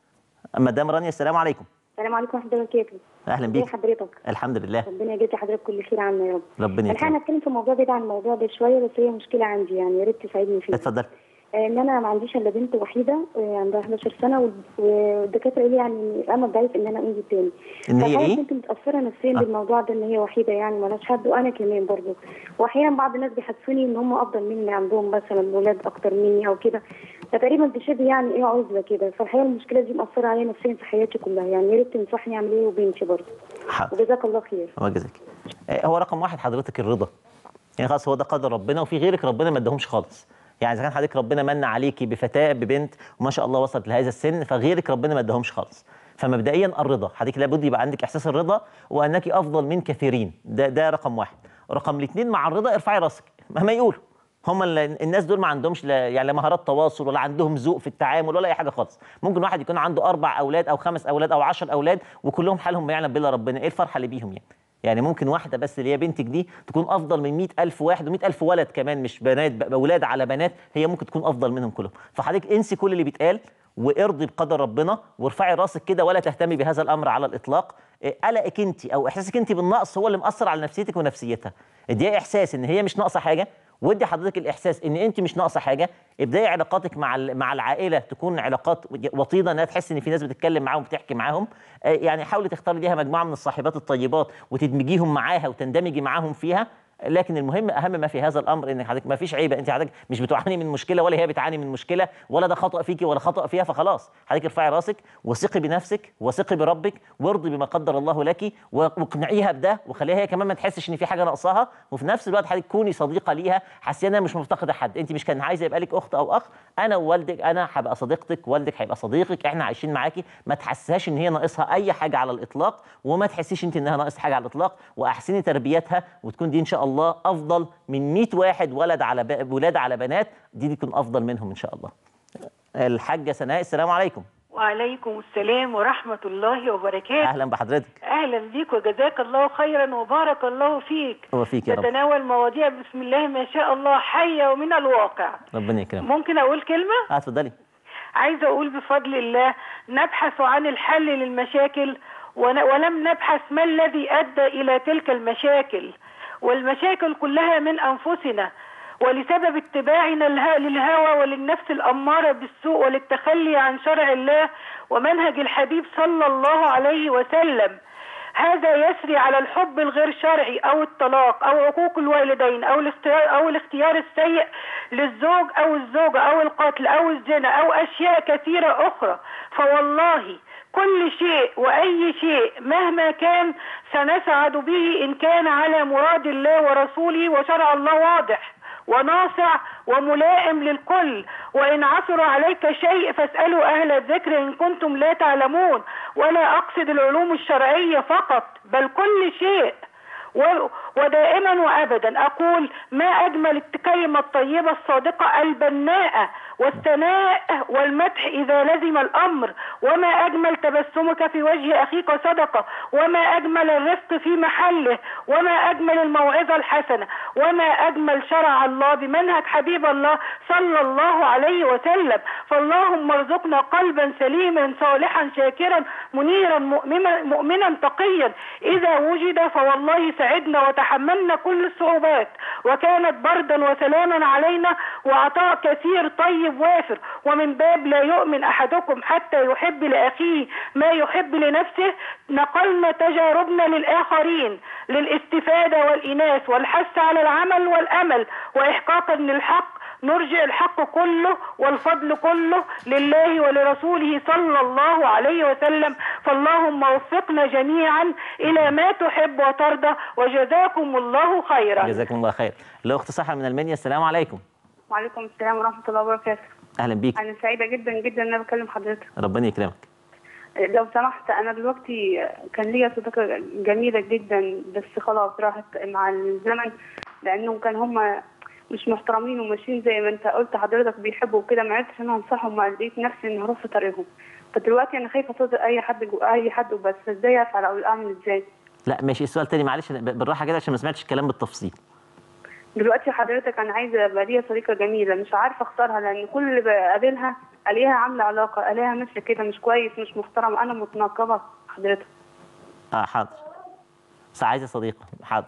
مدام رانيا السلام عليكم السلام عليكم ورحمه الله وبركاته اهلا ازي بيك حضرتك الحمد لله ربنا يجزي حضرتك كل خير عنا يا رب ربنا الحقيقه يكرمك انا اتكلم في موضوع بعيد عن الموضوع ده شويه بس هي مشكله عندي يعني يا ريت تساعدني فيه اتفضل آه، ان انا ما عنديش الا بنت وحيده آه، عندها 11 سنه وال- والدكاتره قالوا لي يعني انا ضعيف ان انا انجب تاني إن هي فالحقيقة إيه؟ كنت متاثره نفسيا آه. بالموضوع ده ان هي وحيده يعني مالهاش حد وانا كمان برضه واحيانا بعض الناس بيحسوني ان هم افضل مني عندهم مثلا ولاد اكتر مني او كده فتقريبا بشبه يعني ايه عزله كده فالحقيقه المشكله دي مأثره عليا نفسيا في حياتي كلها يعني يا ريت تنصحني اعمل ايه وبنتي برضه حاضر وجزاك الله خير الله يجزاك آه، هو رقم واحد حضرتك الرضا يعني خلاص هو ده قدر ربنا وفي غيرك ربنا ما اداهمش خالص يعني اذا كان حضرتك ربنا من عليكي بفتاه ببنت وما شاء الله وصلت لهذا السن فغيرك ربنا ما اداهمش خالص فمبدئيا الرضا حضرتك لابد يبقى عندك احساس الرضا وانك افضل من كثيرين ده ده رقم واحد رقم الاثنين مع الرضا ارفعي راسك مهما يقولوا هم ال- الناس دول ما عندهمش لا يعني لا مهارات تواصل ولا عندهم ذوق في التعامل ولا اي حاجه خالص ممكن واحد يكون عنده اربع اولاد او خمس اولاد او عشر اولاد وكلهم حالهم ما يعلم بالله ربنا ايه الفرحه اللي بيهم يعني يعني ممكن واحده بس اللي هي بنتك دي تكون افضل من مئة ألف واحد و100 ألف ولد كمان مش بنات ب- اولاد على بنات هي ممكن تكون افضل منهم كلهم فحضرتك انسي كل اللي بيتقال وارضي بقدر ربنا وارفعي راسك كده ولا تهتمي بهذا الامر على الاطلاق إيه، قلقك انت او احساسك انت بالنقص هو اللي مأثر على نفسيتك ونفسيتها اديها احساس ان هي مش ناقصه حاجه ودي حضرتك الاحساس ان انت مش ناقصه حاجه ابداي علاقاتك مع ال- مع العائله تكون علاقات وطيده انها تحس ان في ناس بتتكلم معاهم وبتحكي معاهم آه، يعني حاولي تختاري ليها مجموعه من الصاحبات الطيبات وتدمجيهم معاها وتندمجي معاهم فيها لكن المهم اهم ما في هذا الامر ان حضرتك ما فيش عيبه انت حضرتك مش بتعاني من مشكله ولا هي بتعاني من مشكله ولا ده خطا فيكي ولا خطا فيها فخلاص حضرتك ارفعي راسك وثقي بنفسك وثقي بربك وارضي بما قدر الله لك واقنعيها بده وخليها هي كمان ما تحسش ان في حاجه ناقصاها وفي نفس الوقت حضرتك كوني صديقه ليها حاسه انها مش مفتقده حد انت مش كان عايزه يبقى لك اخت او اخ انا ووالدك انا هبقى صديقتك والدك هيبقى صديقك احنا عايشين معاكي ما تحسسهاش ان هي ناقصها اي حاجه على الاطلاق وما تحسيش انت انها ناقص حاجه على الاطلاق واحسني تربيتها وتكون دي ان شاء الله افضل من 100 واحد ولد على ب... ولاد على بنات دي تكون افضل منهم ان شاء الله الحاجه سناء السلام عليكم وعليكم السلام ورحمة الله وبركاته اهلا بحضرتك أهلا بيك وجزاك الله خيرا وبارك الله فيك وفيك يا رب تتناول مواضيع بسم الله ما شاء الله حية ومن الواقع ربنا يكرمك ممكن أقول كلمة؟ اه اتفضلي عايزة أقول بفضل الله نبحث عن الحل للمشاكل ون- ولم نبحث ما الذي أدى إلى تلك المشاكل والمشاكل كلها من أنفسنا ولسبب اتباعنا اله- للهوى وللنفس الأمارة بالسوء وللتخلي عن شرع الله ومنهج الحبيب صلى الله عليه وسلم هذا يسري على الحب الغير شرعي او الطلاق او عقوق الوالدين او الاختيار او الاختيار السيء للزوج او الزوجه او القتل او الزنا او اشياء كثيره اخرى فوالله كل شيء واي شيء مهما كان سنسعد به ان كان على مراد الله ورسوله وشرع الله واضح وناصع وملائم للكل وإن عثر عليك شيء فاسألوا أهل الذكر إن كنتم لا تعلمون ولا أقصد العلوم الشرعية فقط بل كل شيء و- ودائما وابدا اقول ما اجمل الكلمه الطيبه الصادقه البناءه والثناء والمدح اذا لزم الامر وما اجمل تبسمك في وجه اخيك صدقه وما اجمل الرفق في محله وما اجمل الموعظه الحسنه وما اجمل شرع الله بمنهج حبيب الله صلى الله عليه وسلم فاللهم ارزقنا قلبا سليما صالحا شاكرا منيرا مؤمنا مؤمنا تقيا اذا وجد فوالله سعدنا وتحملنا كل الصعوبات وكانت بردا وسلاما علينا وعطاء كثير طيب وافر ومن باب لا يؤمن احدكم حتى يحب لاخيه ما يحب لنفسه نقلنا تجاربنا للاخرين للاستفاده والاناث والحث على العمل والامل واحقاقا للحق نرجع الحق كله والفضل كله لله ولرسوله صلى الله عليه وسلم فاللهم وفقنا جميعا الى ما تحب وترضى وجزاكم الله خيرا جزاكم الله خير الاخت سحر من المنيا السلام عليكم وعليكم السلام ورحمة الله وبركاته اهلا بيك أنا سعيدة جدا جدا إن أنا بكلم حضرتك ربنا يكرمك لو سمحت أنا دلوقتي كان ليا صديقة جميلة جدا بس خلاص راحت مع الزمن لأنهم كان هما مش محترمين وماشيين زي ما أنت قلت حضرتك بيحبوا وكده ما عرفتش أنا أنصحهم ما لقيت نفسي إني هروح في طريقهم فدلوقتي أنا خايفة صدق أي حد جو أي حد وبس إزاي أفعل أو أعمل إزاي لا ماشي السؤال تاني معلش ب- بالراحه كده عشان ما سمعتش الكلام بالتفصيل دلوقتي حضرتك انا عايزه ابقى ليا صديقه جميله مش عارفه اختارها لان كل اللي بقابلها الاقيها عامله علاقه الاقيها ماشيه كده مش كويس مش محترم انا متنقبه حضرتك اه حاضر بس عايزه صديقه حاضر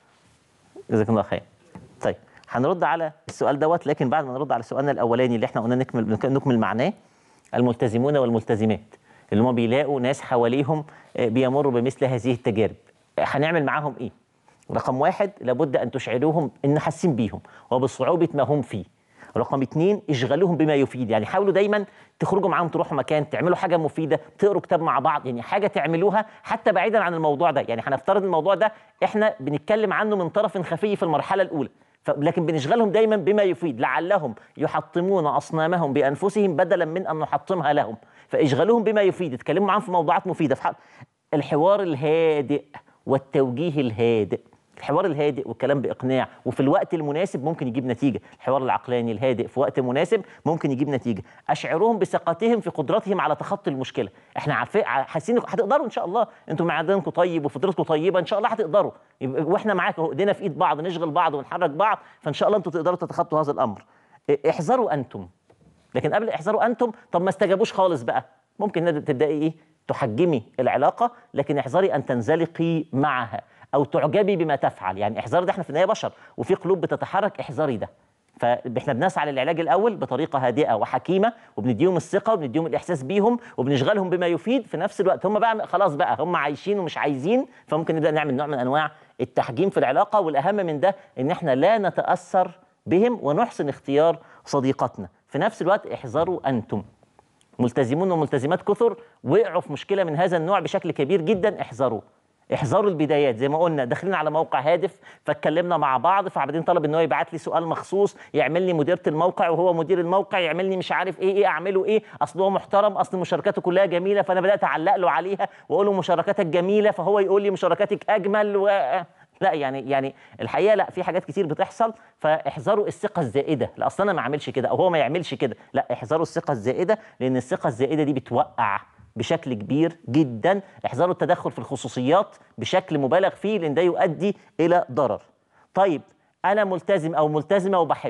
جزاكم الله خير طيب هنرد على السؤال دوت لكن بعد ما نرد على سؤالنا الاولاني اللي احنا قلنا نكمل نكمل معناه الملتزمون والملتزمات اللي هم بيلاقوا ناس حواليهم آه، بيمروا بمثل هذه التجارب آه، هنعمل معاهم ايه رقم واحد لابد ان تشعروهم ان حاسين بيهم وبصعوبه ما هم فيه رقم اتنين اشغلوهم بما يفيد يعني حاولوا دايما تخرجوا معاهم تروحوا مكان تعملوا حاجه مفيده تقروا كتاب مع بعض يعني حاجه تعملوها حتى بعيدا عن الموضوع ده يعني هنفترض الموضوع ده احنا بنتكلم عنه من طرف خفي في المرحله الاولى ف- لكن بنشغلهم دايما بما يفيد لعلهم يحطمون اصنامهم بانفسهم بدلا من ان نحطمها لهم فاشغلوهم بما يفيد اتكلموا معاهم في موضوعات مفيده في حق الحوار الهادئ والتوجيه الهادئ الحوار الهادئ والكلام باقناع وفي الوقت المناسب ممكن يجيب نتيجه الحوار العقلاني الهادئ في وقت مناسب ممكن يجيب نتيجه اشعروهم بثقتهم في قدرتهم على تخطي المشكله احنا عارفين حاسين هتقدروا ان شاء الله انتوا معدنكم طيب وفطرتكم طيبه ان شاء الله هتقدروا يبقى واحنا معاك اهو ايدينا في ايد بعض نشغل بعض ونحرك بعض فان شاء الله انتوا تقدروا تتخطوا هذا الامر ا- احذروا انتم لكن قبل احذروا انتم طب ما استجابوش خالص بقى ممكن ند- تبداي ايه تحجمي العلاقه لكن احذري ان تنزلقي معها او تعجبي بما تفعل يعني احذري ده احنا في النهايه بشر وفي قلوب بتتحرك احذري ده فاحنا بنسعى للعلاج الاول بطريقه هادئه وحكيمه وبنديهم الثقه وبنديهم الاحساس بيهم وبنشغلهم بما يفيد في نفس الوقت هم بقى خلاص بقى هم عايشين ومش عايزين فممكن نبدا نعمل نوع من انواع التحجيم في العلاقه والاهم من ده ان احنا لا نتاثر بهم ونحسن اختيار صديقتنا في نفس الوقت احذروا انتم ملتزمون وملتزمات كثر وقعوا في مشكله من هذا النوع بشكل كبير جدا احذروا احذروا البدايات زي ما قلنا داخلين على موقع هادف فاتكلمنا مع بعض فبعدين طلب ان هو يبعت لي سؤال مخصوص يعمل لي مديره الموقع وهو مدير الموقع يعمل لي مش عارف ايه ايه اعمله ايه اصل هو محترم اصل مشاركاته كلها جميله فانا بدات اعلق له عليها واقول له مشاركاتك جميله فهو يقول لي مشاركاتك اجمل و... لا يعني يعني الحقيقه لا في حاجات كتير بتحصل فاحذروا الثقه الزائده لا اصل انا ما اعملش كده او هو ما يعملش كده لا احذروا الثقه الزائده لان الثقه الزائده دي بتوقع بشكل كبير جدا احذروا التدخل في الخصوصيات بشكل مبالغ فيه لان ده يؤدي الى ضرر طيب انا ملتزم او ملتزمه وبحب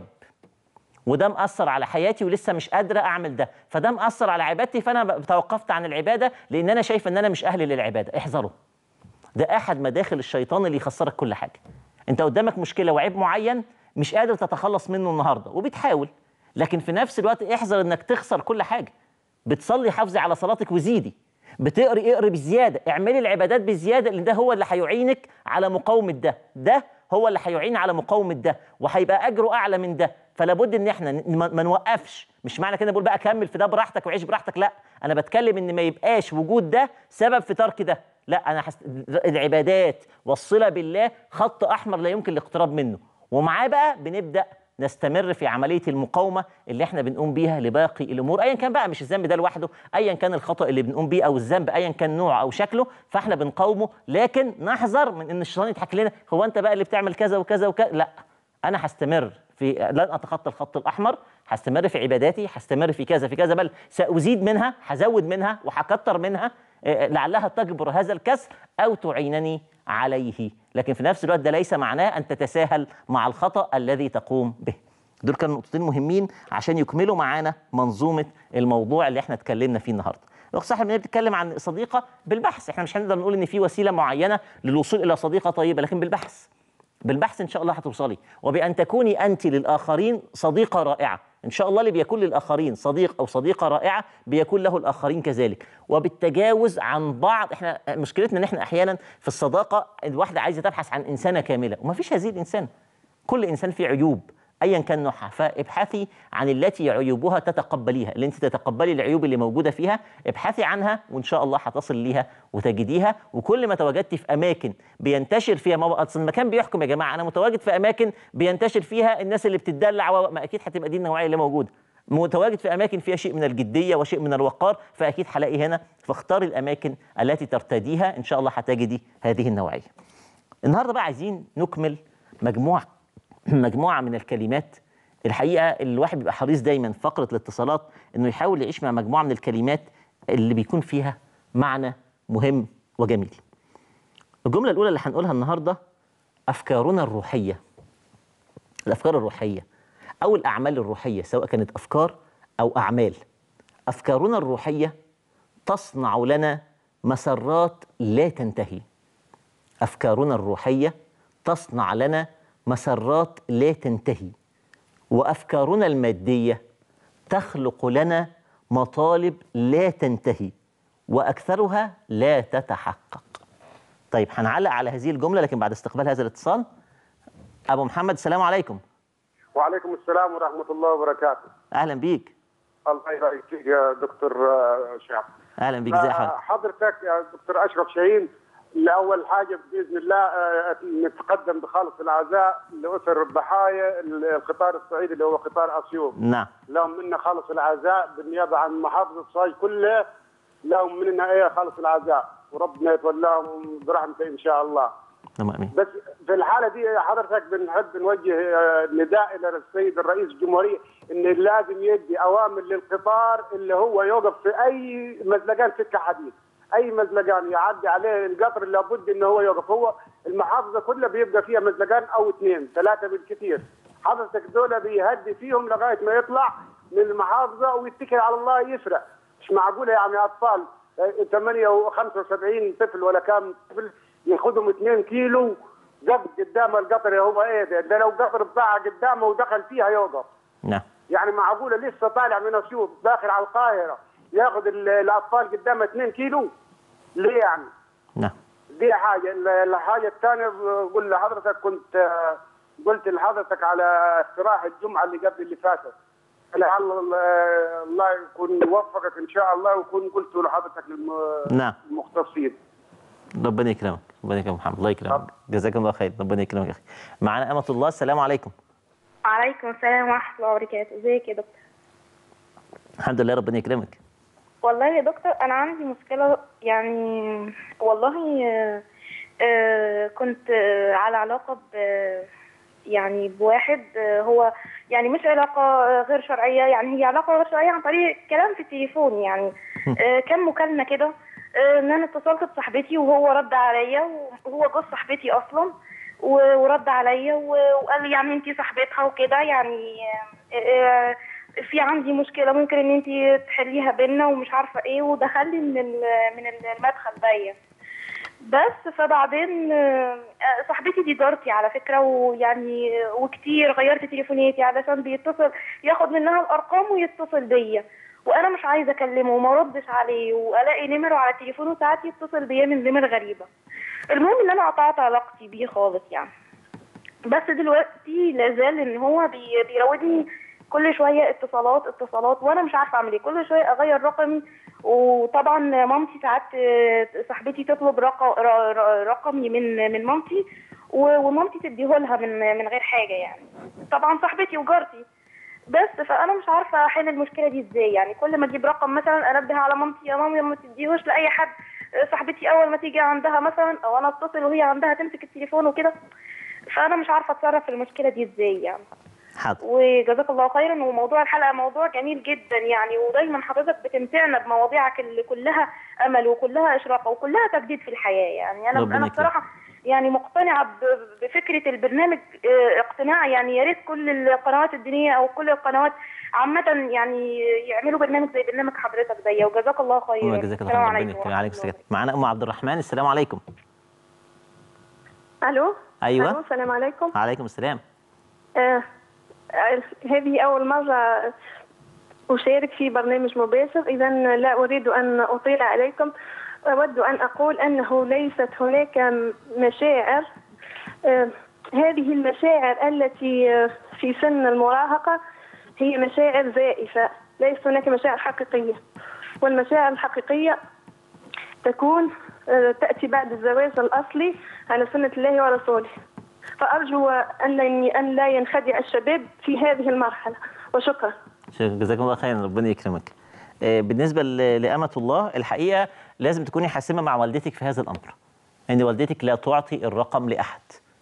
وده مأثر على حياتي ولسه مش قادرة أعمل ده فده مأثر على عبادتي فأنا ب- توقفت عن العبادة لأن أنا شايف أن أنا مش أهل للعبادة احذروا ده أحد مداخل الشيطان اللي يخسرك كل حاجة أنت قدامك مشكلة وعيب معين مش قادر تتخلص منه النهاردة وبتحاول لكن في نفس الوقت احذر أنك تخسر كل حاجة بتصلي حافظي على صلاتك وزيدي بتقري اقري بزياده اعملي العبادات بزياده لان ده هو اللي هيعينك على مقاومه ده ده هو اللي هيعين على مقاومه ده وهيبقى اجره اعلى من ده فلا بد ان احنا ن- ما ما نوقفش مش معنى كده بقول بقى كمل في ده براحتك وعيش براحتك لا انا بتكلم ان ما يبقاش وجود ده سبب في ترك ده لا انا حس... العبادات والصله بالله خط احمر لا يمكن الاقتراب منه ومعاه بقى بنبدا نستمر في عمليه المقاومه اللي احنا بنقوم بيها لباقي الامور ايا كان بقى مش الذنب ده لوحده ايا كان الخطا اللي بنقوم بيه او الذنب ايا كان نوعه او شكله فاحنا بنقاومه لكن نحذر من ان الشيطان يضحك لنا هو انت بقى اللي بتعمل كذا وكذا وكذا لا انا هستمر في لن اتخطى الخط الاحمر هستمر في عباداتي هستمر في كذا في كذا بل سازيد منها هزود منها وهكتر منها آه، لعلها تجبر هذا الكسر او تعينني عليه لكن في نفس الوقت ده ليس معناه ان تتساهل مع الخطا الذي تقوم به دول كانوا نقطتين مهمين عشان يكملوا معانا منظومه الموضوع اللي احنا اتكلمنا فيه النهارده الاخت صاحب النبي بتتكلم عن صديقه بالبحث احنا مش هنقدر نقول ان في وسيله معينه للوصول الى صديقه طيبه لكن بالبحث بالبحث ان شاء الله هتوصلي وبان تكوني انت للاخرين صديقه رائعه ان شاء الله اللي بيكون للاخرين صديق او صديقه رائعه بيكون له الاخرين كذلك وبالتجاوز عن بعض احنا مشكلتنا ان احنا احيانا في الصداقه الواحده عايزه تبحث عن انسانه كامله وما فيش هذه الانسان كل انسان فيه عيوب ايا كان نوعها فابحثي عن التي عيوبها تتقبليها اللي انت تتقبلي العيوب اللي موجوده فيها ابحثي عنها وان شاء الله هتصل ليها وتجديها وكل ما تواجدتي في اماكن بينتشر فيها ما اصل المكان بيحكم يا جماعه انا متواجد في اماكن بينتشر فيها الناس اللي بتدلع و- ما اكيد هتبقى دي النوعيه اللي موجوده متواجد في اماكن فيها شيء من الجديه وشيء من الوقار فاكيد هلاقي هنا فاختاري الاماكن التي ترتديها ان شاء الله هتجدي هذه النوعيه النهارده بقى عايزين نكمل مجموعه مجموعه من الكلمات الحقيقه الواحد بيبقى حريص دايما في فقره الاتصالات انه يحاول يعيش مع مجموعه من الكلمات اللي بيكون فيها معنى مهم وجميل. الجمله الاولى اللي هنقولها النهارده افكارنا الروحيه. الافكار الروحيه او الاعمال الروحيه سواء كانت افكار او اعمال. افكارنا الروحيه تصنع لنا مسرات لا تنتهي. افكارنا الروحيه تصنع لنا مسرات لا تنتهي وافكارنا الماديه تخلق لنا مطالب لا تنتهي واكثرها لا تتحقق طيب هنعلق على هذه الجمله لكن بعد استقبال هذا الاتصال ابو محمد السلام عليكم وعليكم السلام ورحمة الله وبركاته اهلا بيك الله يبارك فيك يا دكتور آه، شعب اهلا بيك ازي حضرتك حضرتك يا دكتور أشرف شاهين لأول حاجة بإذن الله آه، نتقدم بخالص العزاء لأسر الضحايا القطار الصعيدي اللي هو قطار أسيوط نعم لهم منا خالص العزاء بالنيابة عن محافظة صاج كله لهم منا إيه خالص العزاء وربنا يتولاهم برحمته إن شاء الله نعم امين بس في الحاله دي حضرتك بنحب نوجه آه، نداء الى السيد الرئيس الجمهوريه ان لازم يدي اوامر للقطار اللي هو يوقف في اي مزلقان سكه حديد اي مزلقان يعدي عليه القطر لابد انه هو يوقف هو المحافظه كلها بيبقى فيها مزلقان او اثنين ثلاثه بالكثير حضرتك دول بيهدي فيهم لغايه ما يطلع من المحافظه ويتكل على الله يسرع مش معقوله يعني اطفال 75 طفل ولا كام طفل ياخذهم 2 كيلو زق قدام القطر هو ايه ده, ده لو قطر بتاعه قدامه ودخل فيها يوقف نعم يعني معقوله لسه طالع من اسيوط داخل على القاهره ياخذ ال- الاطفال قدامه 2 كيلو ليه يعني؟ نعم دي حاجه ال- الحاجه الثانيه بقول لحضرتك كنت آه، قلت لحضرتك على استراحه الجمعه اللي قبل اللي فاتت لعل ال- الله يكون يوفقك ان شاء الله ويكون قلت لحضرتك نعم. للمختصين ربنا يكرمك ربنا يكرمك محمد الله يكرمك جزاكم الله خير ربنا يكرمك يا اخي معانا امه الله السلام عليكم وعليكم السلام ورحمة الله وبركاته ازيك يا دكتور الحمد لله ربنا يكرمك والله يا دكتور أنا عندي مشكلة يعني والله آه، آه، كنت آه، على علاقة ب يعني بواحد آه، هو يعني مش علاقة آه، غير شرعية يعني هي علاقة غير شرعية عن طريق كلام في التليفون يعني آه، كان مكالمة كده آه، ان انا اتصلت بصاحبتي وهو رد عليا وهو جوز صاحبتي اصلا و- ورد عليا و- وقال لي يعني انت صاحبتها وكده يعني آه، آه، في عندي مشكله ممكن ان انت تحليها بينا ومش عارفه ايه ودخل لي من ال- من المدخل دي بس فبعدين آه، صاحبتي دي جارتي على فكره ويعني آه، وكتير غيرت تليفوناتي علشان بيتصل ياخد منها الارقام ويتصل بيا وانا مش عايزه اكلمه وما ردش عليه والاقي نمره على تليفونه ساعات يتصل بيا من نمر غريبه المهم ان انا قطعت علاقتي بيه خالص يعني بس دلوقتي لازال ان هو بي بيراودني كل شويه اتصالات اتصالات وانا مش عارفه اعمل ايه كل شويه اغير رقمي وطبعا مامتي ساعات آه، صاحبتي تطلب رق- ر- ر- رقمي من من مامتي و- ومامتي تديهولها من من غير حاجه يعني طبعا صاحبتي وجارتي بس فانا مش عارفه احل المشكله دي ازاي يعني كل ما اجيب رقم مثلا انبه على مامتي يا مامي ما تديهوش لاي حد صاحبتي اول ما تيجي عندها مثلا او انا اتصل وهي عندها تمسك التليفون وكده فانا مش عارفه اتصرف في المشكله دي ازاي يعني حاضر وجزاك الله خيرا وموضوع الحلقه موضوع جميل جدا يعني ودايما حضرتك بتمتعنا بمواضيعك اللي كلها امل وكلها اشراقه وكلها تجديد في الحياه يعني انا ربنا انا يكرمك. بصراحه يعني مقتنعه ب- بفكره البرنامج آه، اقتناع يعني يا ريت كل القنوات الدينيه او كل القنوات عامه يعني يعملوا برنامج زي برنامج حضرتك زي وجزاك الله خيرا الله يجزاك الله السلام خير ربنا عليكم يكرمك ورحمة عليكم الله السلام معانا ام عبد الرحمن السلام عليكم الو أيوة. الو السلام عليكم عليكم السلام آه آه، هذه اول مره اشارك في برنامج مباشر اذا لا اريد ان اطيل عليكم اود ان اقول انه ليست هناك م- مشاعر آه هذه المشاعر التي آه، في سن المراهقه هي مشاعر زائفه ليس هناك مشاعر حقيقيه والمشاعر الحقيقيه تكون آه، تأتي بعد الزواج الأصلي على سنة الله ورسوله فأرجو أن أن لا ينخدع الشباب في هذه المرحلة وشكرا شكراً، جزاكم الله خيرا ربنا يكرمك آه، بالنسبه ل- لأمة الله الحقيقه لازم تكوني حاسمه مع والدتك في هذا الامر ان والدتك لا تعطي الرقم لاحد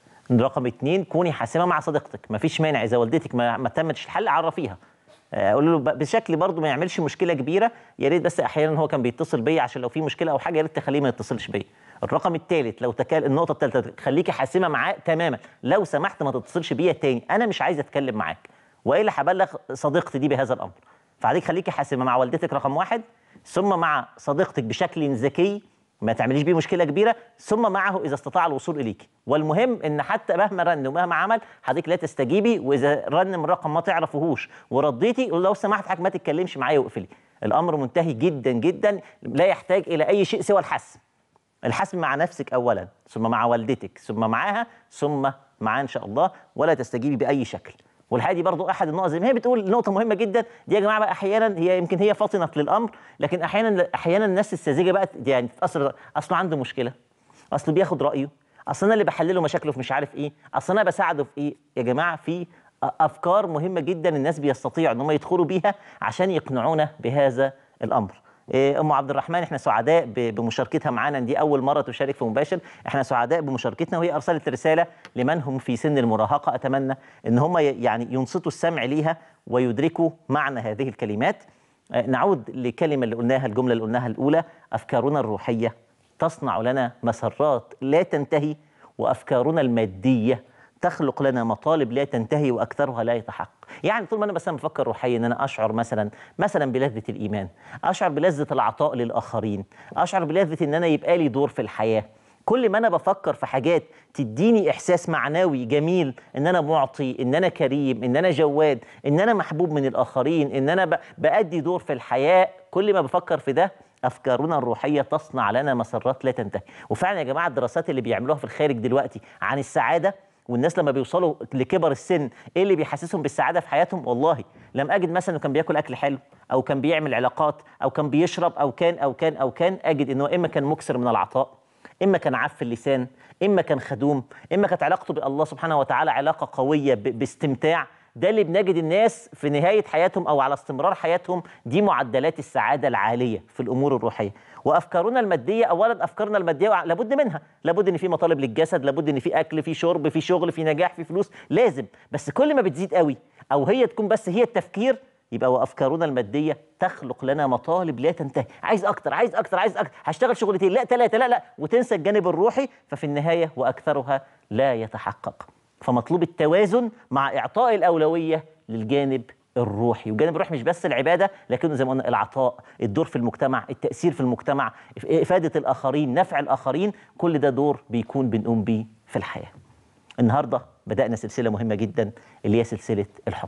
رقم اتنين كوني حاسمه مع صديقتك مفيش مانع اذا والدتك ما, ما تمتش الحل عرفيها آه، قولوا له ب- بشكل برضه ما يعملش مشكله كبيره يا ريت بس احيانا هو كان بيتصل بيا عشان لو في مشكله او حاجه يا ريت تخليه ما يتصلش بيا الرقم الثالث لو تكال النقطه الثالثه خليكي حاسمه معاه تماما لو سمحت ما تتصلش بيا تاني انا مش عايز اتكلم معاك والا هبلغ صديقتي دي بهذا الامر فعليك خليكي حاسمه مع والدتك رقم واحد ثم مع صديقتك بشكل ذكي ما تعمليش بيه مشكله كبيره ثم معه اذا استطاع الوصول اليك والمهم ان حتى مهما رن ومهما عمل حضرتك لا تستجيبي واذا رن من رقم ما تعرفوهوش ورديتي قول لو سمحت حضرتك ما تتكلمش معايا واقفلي الامر منتهي جدا جدا لا يحتاج الى اي شيء سوى الحسم الحسم مع نفسك اولا ثم مع والدتك ثم معاها ثم معاه ان شاء الله ولا تستجيبي باي شكل والحقيقه دي برضو احد النقط زي ما هي بتقول نقطه مهمه جدا دي يا جماعه بقى احيانا هي يمكن هي فطنه للامر لكن احيانا احيانا الناس الساذجه بقى يعني تتاثر اصله عنده مشكله اصله بياخد رايه اصل انا اللي بحلله مشاكله في مش عارف ايه اصل انا بساعده في ايه يا جماعه في افكار مهمه جدا الناس بيستطيعوا ان هم يدخلوا بيها عشان يقنعونا بهذا الامر إيه، ام عبد الرحمن احنا سعداء ب- بمشاركتها معانا دي اول مره تشارك في مباشر احنا سعداء بمشاركتنا وهي ارسلت رساله لمن هم في سن المراهقه اتمنى ان هم ي- يعني ينصتوا السمع ليها ويدركوا معنى هذه الكلمات آه، نعود لكلمه اللي قلناها الجمله اللي قلناها الاولى افكارنا الروحيه تصنع لنا مسرات لا تنتهي وافكارنا الماديه تخلق لنا مطالب لا تنتهي واكثرها لا يتحقق يعني طول ما انا مثلا بفكر روحيا ان انا اشعر مثلا مثلا بلذه الايمان اشعر بلذه العطاء للاخرين اشعر بلذه ان انا يبقى لي دور في الحياه كل ما انا بفكر في حاجات تديني احساس معنوي جميل ان انا معطي ان انا كريم ان انا جواد ان انا محبوب من الاخرين ان انا ب- بادي دور في الحياه كل ما بفكر في ده افكارنا الروحيه تصنع لنا مسرات لا تنتهي وفعلا يا جماعه الدراسات اللي بيعملوها في الخارج دلوقتي عن السعاده والناس لما بيوصلوا لكبر السن ايه اللي بيحسسهم بالسعاده في حياتهم والله لم اجد مثلا انه كان بياكل اكل حلو او كان بيعمل علاقات او كان بيشرب او كان او كان او كان اجد انه اما كان مكسر من العطاء اما كان عف اللسان اما كان خدوم اما كانت علاقته بالله سبحانه وتعالى علاقه قويه ب- باستمتاع ده اللي بنجد الناس في نهايه حياتهم او على استمرار حياتهم دي معدلات السعاده العاليه في الامور الروحيه وافكارنا الماديه اولا افكارنا الماديه لابد منها لابد ان في مطالب للجسد لابد ان في اكل في شرب في شغل في نجاح في فلوس لازم بس كل ما بتزيد قوي او هي تكون بس هي التفكير يبقى وافكارنا الماديه تخلق لنا مطالب لا تنتهي عايز اكتر عايز اكتر عايز اكتر هشتغل شغلتين لا ثلاثه لا لا وتنسى الجانب الروحي ففي النهايه واكثرها لا يتحقق فمطلوب التوازن مع اعطاء الاولويه للجانب الروحي والجانب الروحي مش بس العباده لكنه زي ما قلنا العطاء الدور في المجتمع التاثير في المجتمع افاده الاخرين نفع الاخرين كل ده دور بيكون بنقوم بيه في الحياه النهارده بدانا سلسله مهمه جدا اللي هي سلسله الحب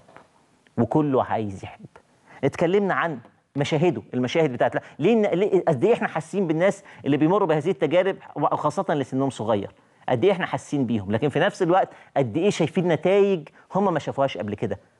وكله عايز يحب اتكلمنا عن مشاهده المشاهد بتاعت لا ليه ليه- قد ايه احنا حاسين بالناس اللي بيمروا بهذه التجارب وخاصه اللي سنهم صغير قد ايه احنا حاسين بيهم لكن في نفس الوقت قد ايه شايفين نتائج هم ما شافوهاش قبل كده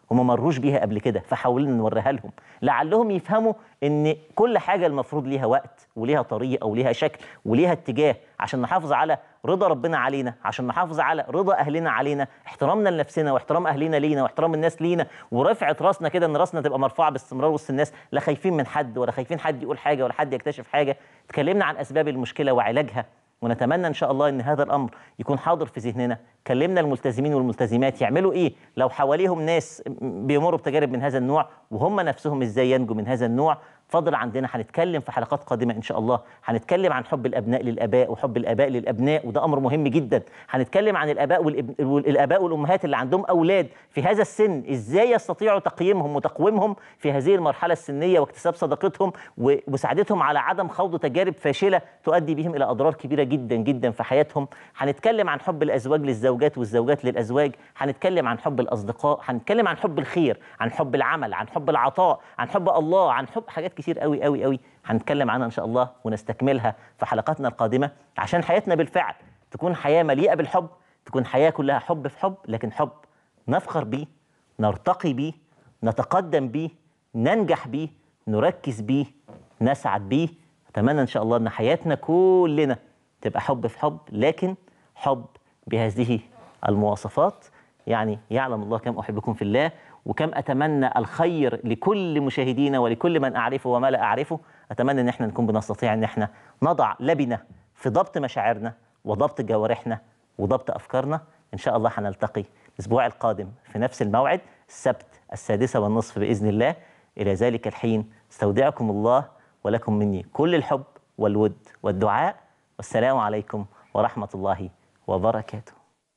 وما مروش بيها قبل كده فحاولنا نوريها لهم لعلهم يفهموا ان كل حاجه المفروض ليها وقت وليها طريقه وليها شكل وليها اتجاه عشان نحافظ على رضا ربنا علينا عشان نحافظ على رضا اهلنا علينا احترامنا لنفسنا واحترام اهلنا لينا واحترام الناس لينا ورفعه راسنا كده ان راسنا تبقى مرفوعه باستمرار وسط الناس لا خايفين من حد ولا خايفين حد يقول حاجه ولا حد يكتشف حاجه اتكلمنا عن اسباب المشكله وعلاجها ونتمنى ان شاء الله ان هذا الامر يكون حاضر في ذهننا كلمنا الملتزمين والملتزمات يعملوا ايه لو حواليهم ناس بيمروا بتجارب من هذا النوع وهم نفسهم ازاي ينجوا من هذا النوع فضل عندنا هنتكلم في حلقات قادمه ان شاء الله هنتكلم عن حب الابناء للاباء وحب الاباء للابناء وده امر مهم جدا هنتكلم عن الاباء والإب... والاباء والامهات اللي عندهم اولاد في هذا السن ازاي يستطيعوا تقييمهم وتقويمهم في هذه المرحله السنيه واكتساب صداقتهم ومساعدتهم على عدم خوض تجارب فاشله تؤدي بهم الى اضرار كبيره جدا جدا في حياتهم هنتكلم عن حب الازواج للزوجات والزوجات للازواج هنتكلم عن حب الاصدقاء هنتكلم عن حب الخير عن حب العمل عن حب العطاء عن حب الله عن حب حاجات كتير قوي قوي قوي هنتكلم عنها ان شاء الله ونستكملها في حلقاتنا القادمه عشان حياتنا بالفعل تكون حياه مليئه بالحب تكون حياه كلها حب في حب لكن حب نفخر بيه نرتقي بيه نتقدم بيه ننجح بيه نركز بيه نسعد بيه اتمنى ان شاء الله ان حياتنا كلنا تبقى حب في حب لكن حب بهذه المواصفات يعني يعلم الله كم احبكم في الله وكم اتمنى الخير لكل مشاهدينا ولكل من اعرفه وما لا اعرفه اتمنى ان احنا نكون بنستطيع ان احنا نضع لبنه في ضبط مشاعرنا وضبط جوارحنا وضبط افكارنا ان شاء الله هنلتقي الاسبوع القادم في نفس الموعد السبت السادسه والنصف باذن الله الى ذلك الحين استودعكم الله ولكم مني كل الحب والود والدعاء والسلام عليكم ورحمه الله وبركاته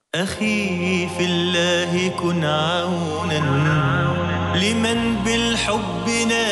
أخي في الله كن عونا لمن بالحب نادى